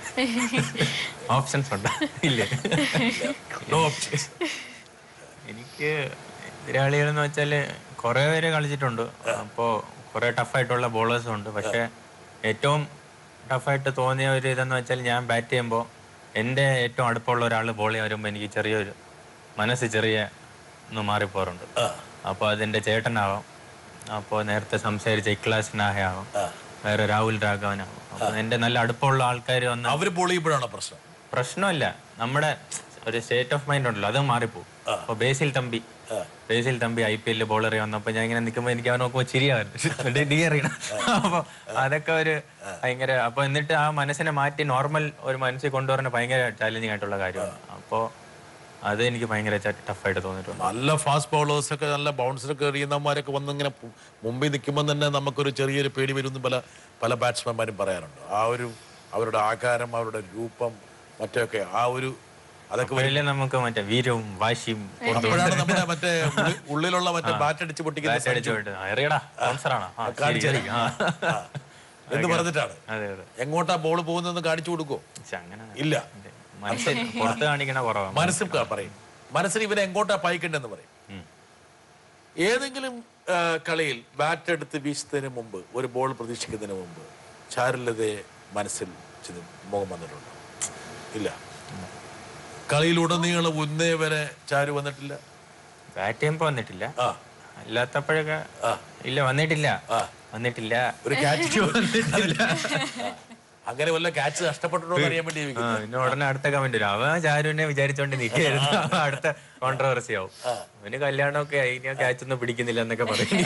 ഓപ്ഷൻസ് ഉണ്ടോ ഇല്ലേ No options. എനിക്ക് എതിരാളികൾ എന്ന് വെച്ചാൽ കുറേ പേര് കളിച്ചിട്ടുണ്ട് അപ്പോൾ കുറേ ടഫായിട്ടുള്ള ബോളേഴ്സും ഉണ്ട് പക്ഷേ ഏറ്റവും ടഫായിട്ട് തോന്നിയ ഒരു ഇതെന്ന് വെച്ചാൽ ഞാൻ ബാറ്റ് ചെയ്യുമ്പോൾ എൻ്റെ ഏറ്റവും അടുപ്പമുള്ള ഒരാൾ ബോൾ ചെയ്യാൻ വരുമ്പോൾ എനിക്ക് ചെറിയൊരു മനസ്സ് ചെറിയ ഒന്ന് മാറിപ്പോറുണ്ട് അപ്പോൾ അതെൻ്റെ ചേട്ടനാവാം അപ്പോൾ നേരത്തെ സംസാരിച്ച ഇക്ലാസിനാഹയാവാം വേറെ രാഹുൽ രാഘവനാവാം അപ്പോൾ എൻ്റെ നല്ല അടുപ്പമുള്ള ആൾക്കാർ വന്ന് അവര് ബോൾ ചെയ്യുമ്പോഴാണ് പ്രശ്നം പ്രശ്നമല്ല നമ്മുടെ ഒരു സ്റ്റേറ്റ് ഓഫ് മൈൻഡ് ഉണ്ടല്ലോ അത് മാറിപ്പോവും അപ്പൊ ബേസിൽ തമ്പി ബേസിൽ തമ്പി ഐ പി എല്ലിൽ ബോളർ വന്നപ്പോ ഞാൻ ഇങ്ങനെ നിൽക്കുമ്പോൾ എനിക്ക് അവൻ നോക്കുമ്പോൾ ചിരിയായിരുന്നു ഡി അറിയണം അപ്പൊ അതൊക്കെ ഒരു ഭയങ്കര അപ്പൊ എന്നിട്ട് ആ മനസ്സിനെ മാറ്റി നോർമൽ ഒരു മനസ്സിൽ കൊണ്ടുവരുന്ന ഭയങ്കര ചാലഞ്ചിങ് ആയിട്ടുള്ള കാര്യമാണ് അപ്പോ അത് എനിക്ക് ഭയങ്കര ടഫായിട്ട് തോന്നിയിട്ടുണ്ട് നല്ല ഫാസ്റ്റ് ബൗളേഴ്സ് ഒക്കെ നല്ല ബൗൺസറൊക്കെ എറിയുന്നവന്മാരൊക്കെ വന്ന് ഇങ്ങനെ പു- മുമ്പിൽ നിൽക്കുമ്പോൾ തന്നെ നമുക്കൊരു ചെറിയൊരു പേടി വരുമെന്ന് പല പല ബാറ്റ്സ്മാൻമാരും പറയാറുണ്ട് ആ ഒരു അവരുടെ ആകാരം അവരുടെ രൂപം മറ്റൊക്കെ ആ ഒരു അതൊക്കെ വരും. അപ്പോഴല്ലേ നമുക്ക് മറ്റേ വീരവും വാശിയും അപ്പോഴാണ് നമ്മുടെ മറ്റേ ഉള്ളി- ഉള്ളിലുള്ള മറ്റേ ബാറ്റ് അടിച്ച് പൊട്ടിക്കുന്ന ബാറ്റ് അടിച്ചു സഞ്ജു. പോയിട്ട് എറിയടാ സ്പോൺസറാണോ ആ, ശരി, കാണിച്ചേരി. ആ. ആ. എന്ന് പറഞ്ഞിട്ടാണ് അതെ അതെ എങ്ങോട്ടാ ബോൾ പോകുന്നതെന്ന് കാണിച്ചു കൊടുക്കോ പക്ഷെ അങ്ങനെ ഇല്ല മനസ്സിൽ പുറത്ത് കാണിക്കണ കുറവാണ് മനസ്സിൽ ക- പറയും മനസ്സിൽ ഇവനെ എങ്ങോട്ടാ പായിക്കണ്ടെന്ന് പറയും ഉം. ഏതെങ്കിലും ആ, കളിയിൽ ബാറ്റ് എടുത്ത് വീശുന്നതിന് മുമ്പ് ഒരു ബോൾ പ്രതീക്ഷിക്കുന്നതിന് മുമ്പ് ചാരുലതയെ മനസ്സിൽ ചില മുഖം വന്നിട്ടുണ്ടോ ഇല്ല കളിയിലുടനീളം ഉന്നേ വരെ ചാരു വന്നിട്ടില്ല ബാറ്റ് ചെയ്യുമ്പോ വന്നിട്ടില്ല ആ അല്ലാത്തപ്പോഴൊക്കെ ഇല്ല വന്നിട്ടില്ല വന്നിട്ടില്ല ഒരു ക്യാച്ച് വന്നിട്ടില്ല അങ്ങനെ വല്ല ക്യാച്ച് നഷ്ടപ്പെട്ടിട്ടോ എന്ന് അറിയാൻ വേണ്ടി ആ, ചോദിക്കുന്നു. പിന്നെ ഉടനെ അടുത്ത കമന്റ് വരും അവൻ ചാരുവിനെ വിചാരിച്ചോണ്ട് നിൽക്കായിരുന്നു അടുത്ത കോൺട്രവേഴ്സി ആവും അവന് കല്യാണമൊക്കെ ആയി ഇനി ക്യാച്ച് ഒന്നും പിടിക്കുന്നില്ല എന്നൊക്കെ പറയും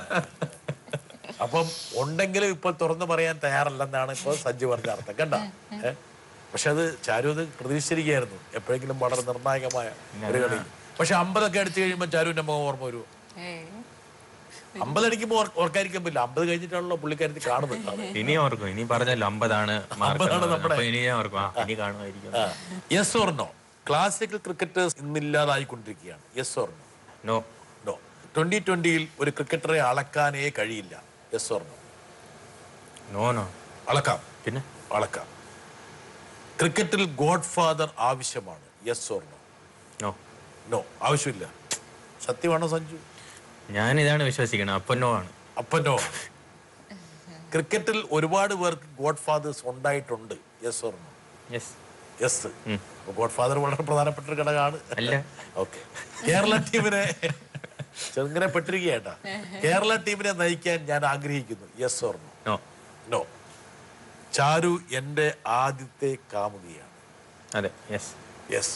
അപ്പം ഉണ്ടെങ്കിലും ഇപ്പൊ തുറന്നു പറയാൻ തയ്യാറല്ലെന്നാണ് ഇപ്പൊ സഞ്ജു പറഞ്ഞ അർത്ഥം കണ്ട പക്ഷെ അത് ചാരു അത് പ്രതീക്ഷിച്ചിരിക്കുകയായിരുന്നു എപ്പോഴെങ്കിലും വളരെ നിർണായകമായ ഒരു കളിയിൽ പക്ഷെ അമ്പതൊക്കെ അടിച്ചു കഴിയുമ്പോൾ ചാരുവിന്റെ മുഖം ഓർമ്മ വരുമോ അമ്പത് അടിക്കുമ്പോൾ ഓർക്കാതിരിക്കാൻ പറ്റില്ല അമ്പത് കഴിഞ്ഞിട്ടാണല്ലോ പുള്ളിക്കാരത്തി കാണുന്നത് അതെ. ഇനി ഓർക്കും ഇനി പറഞ്ഞല്ലോ അമ്പതാണ് മാർക്ക് അമ്പതാണ് നമ്മുടെ- അപ്പൊ ഇനി ഞാൻ ഓർക്കും ആ ഇനി കാണുമായിരിക്കും yes or no classical cricketers ഇന്നില്ലാതായിക്കൊണ്ടിരിക്കുകയാണ് yes or no no no twenty ട്വന്റിയിൽ ഒരു ക്രിക്കറ്ററെ അളക്കാനേ കഴിയില്ല yes or no no no അളക്കാം പിന്നെ അളക്കാം ക്രിക്കറ്റിൽ ഗോഡ് ഫാദർ ആവശ്യമാണ് yes or no no no ആവശ്യമില്ല സത്യമാണോ സഞ്ജു ഞാൻ ഇതാണ് വിശ്വസിക്കുന്നത് അപ്പൊ നോ ആണ് അപ്പൊ നോ ക്രിക്കറ്റിൽ ഒരുപാട് പേർക്ക് ഗോഡ് ഫാദേഴ്സ് ഉണ്ടായിട്ടുണ്ട് yes or no yes yes godfather വളരെ പ്രധാനപ്പെട്ട ഒരു ഘടകമാണ് അല്ല. ഓക്കെ കേരള ടീമിനെ ചെറുങ്ങനെ പെട്ടിരിക്കുകയാട്ടാ കേരള ടീമിനെ നയിക്കാൻ ഞാൻ ആഗ്രഹിക്കുന്നു yes or no no no Charu എൻ്റെ ആദ്യത്തെ കാമുകിയാണ് അതെ യെസ് യെസ്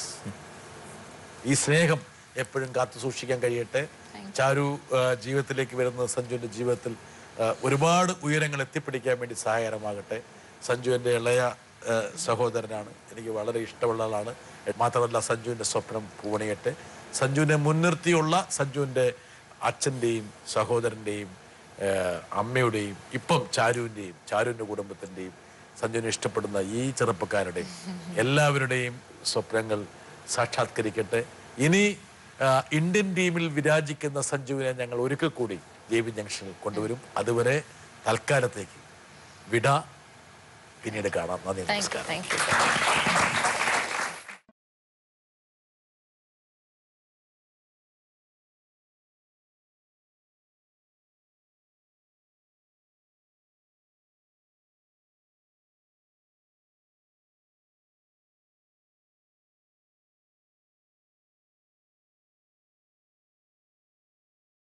ഈ സ്നേഹം എപ്പോഴും കാത്തു സൂക്ഷിക്കാൻ കഴിയട്ടെ ചാരു ആ, ജീവിതത്തിലേക്ക് വരുന്ന സഞ്ജുവിൻ്റെ ജീവിതത്തിൽ ആ, ഒരുപാട് ഉയരങ്ങൾ എത്തിപ്പിടിക്കാൻ വേണ്ടി സഹായകരമാകട്ടെ സഞ്ജു എൻ്റെ ഇളയ ആ, സഹോദരനാണ് എനിക്ക് വളരെ ഇഷ്ടമുള്ള ആളാണ് മാത്രമല്ല സഞ്ജുവിൻ്റെ സ്വപ്നം പൂവണിയട്ടെ സഞ്ജുവിനെ മുൻനിർത്തിയുള്ള സഞ്ജുവിൻ്റെ അച്ഛൻ്റെയും സഹോദരൻ്റെയും അമ്മയുടെയും ഇപ്പം ചാരുവിൻ്റെയും ചാരുവിൻ്റെ കുടുംബത്തിൻ്റെയും സഞ്ജുവിനെ ഇഷ്ടപ്പെടുന്ന ഈ ചെറുപ്പക്കാരുടെയും എല്ലാവരുടെയും സ്വപ്നങ്ങൾ സാക്ഷാത്കരിക്കട്ടെ ഇനി ആ, ഇന്ത്യൻ ടീമിൽ വിരാജിക്കുന്ന സഞ്ജുവിനെ ഞങ്ങൾ ഒരിക്കൽ കൂടി ജെ ബി ജംഗ്ഷനിൽ കൊണ്ടുവരും അതുവരെ തൽക്കാലത്തേക്ക് വിട പിന്നീട് കാണാം നന്ദി താങ്ക് യു നമസ്കാരം താങ്ക് യു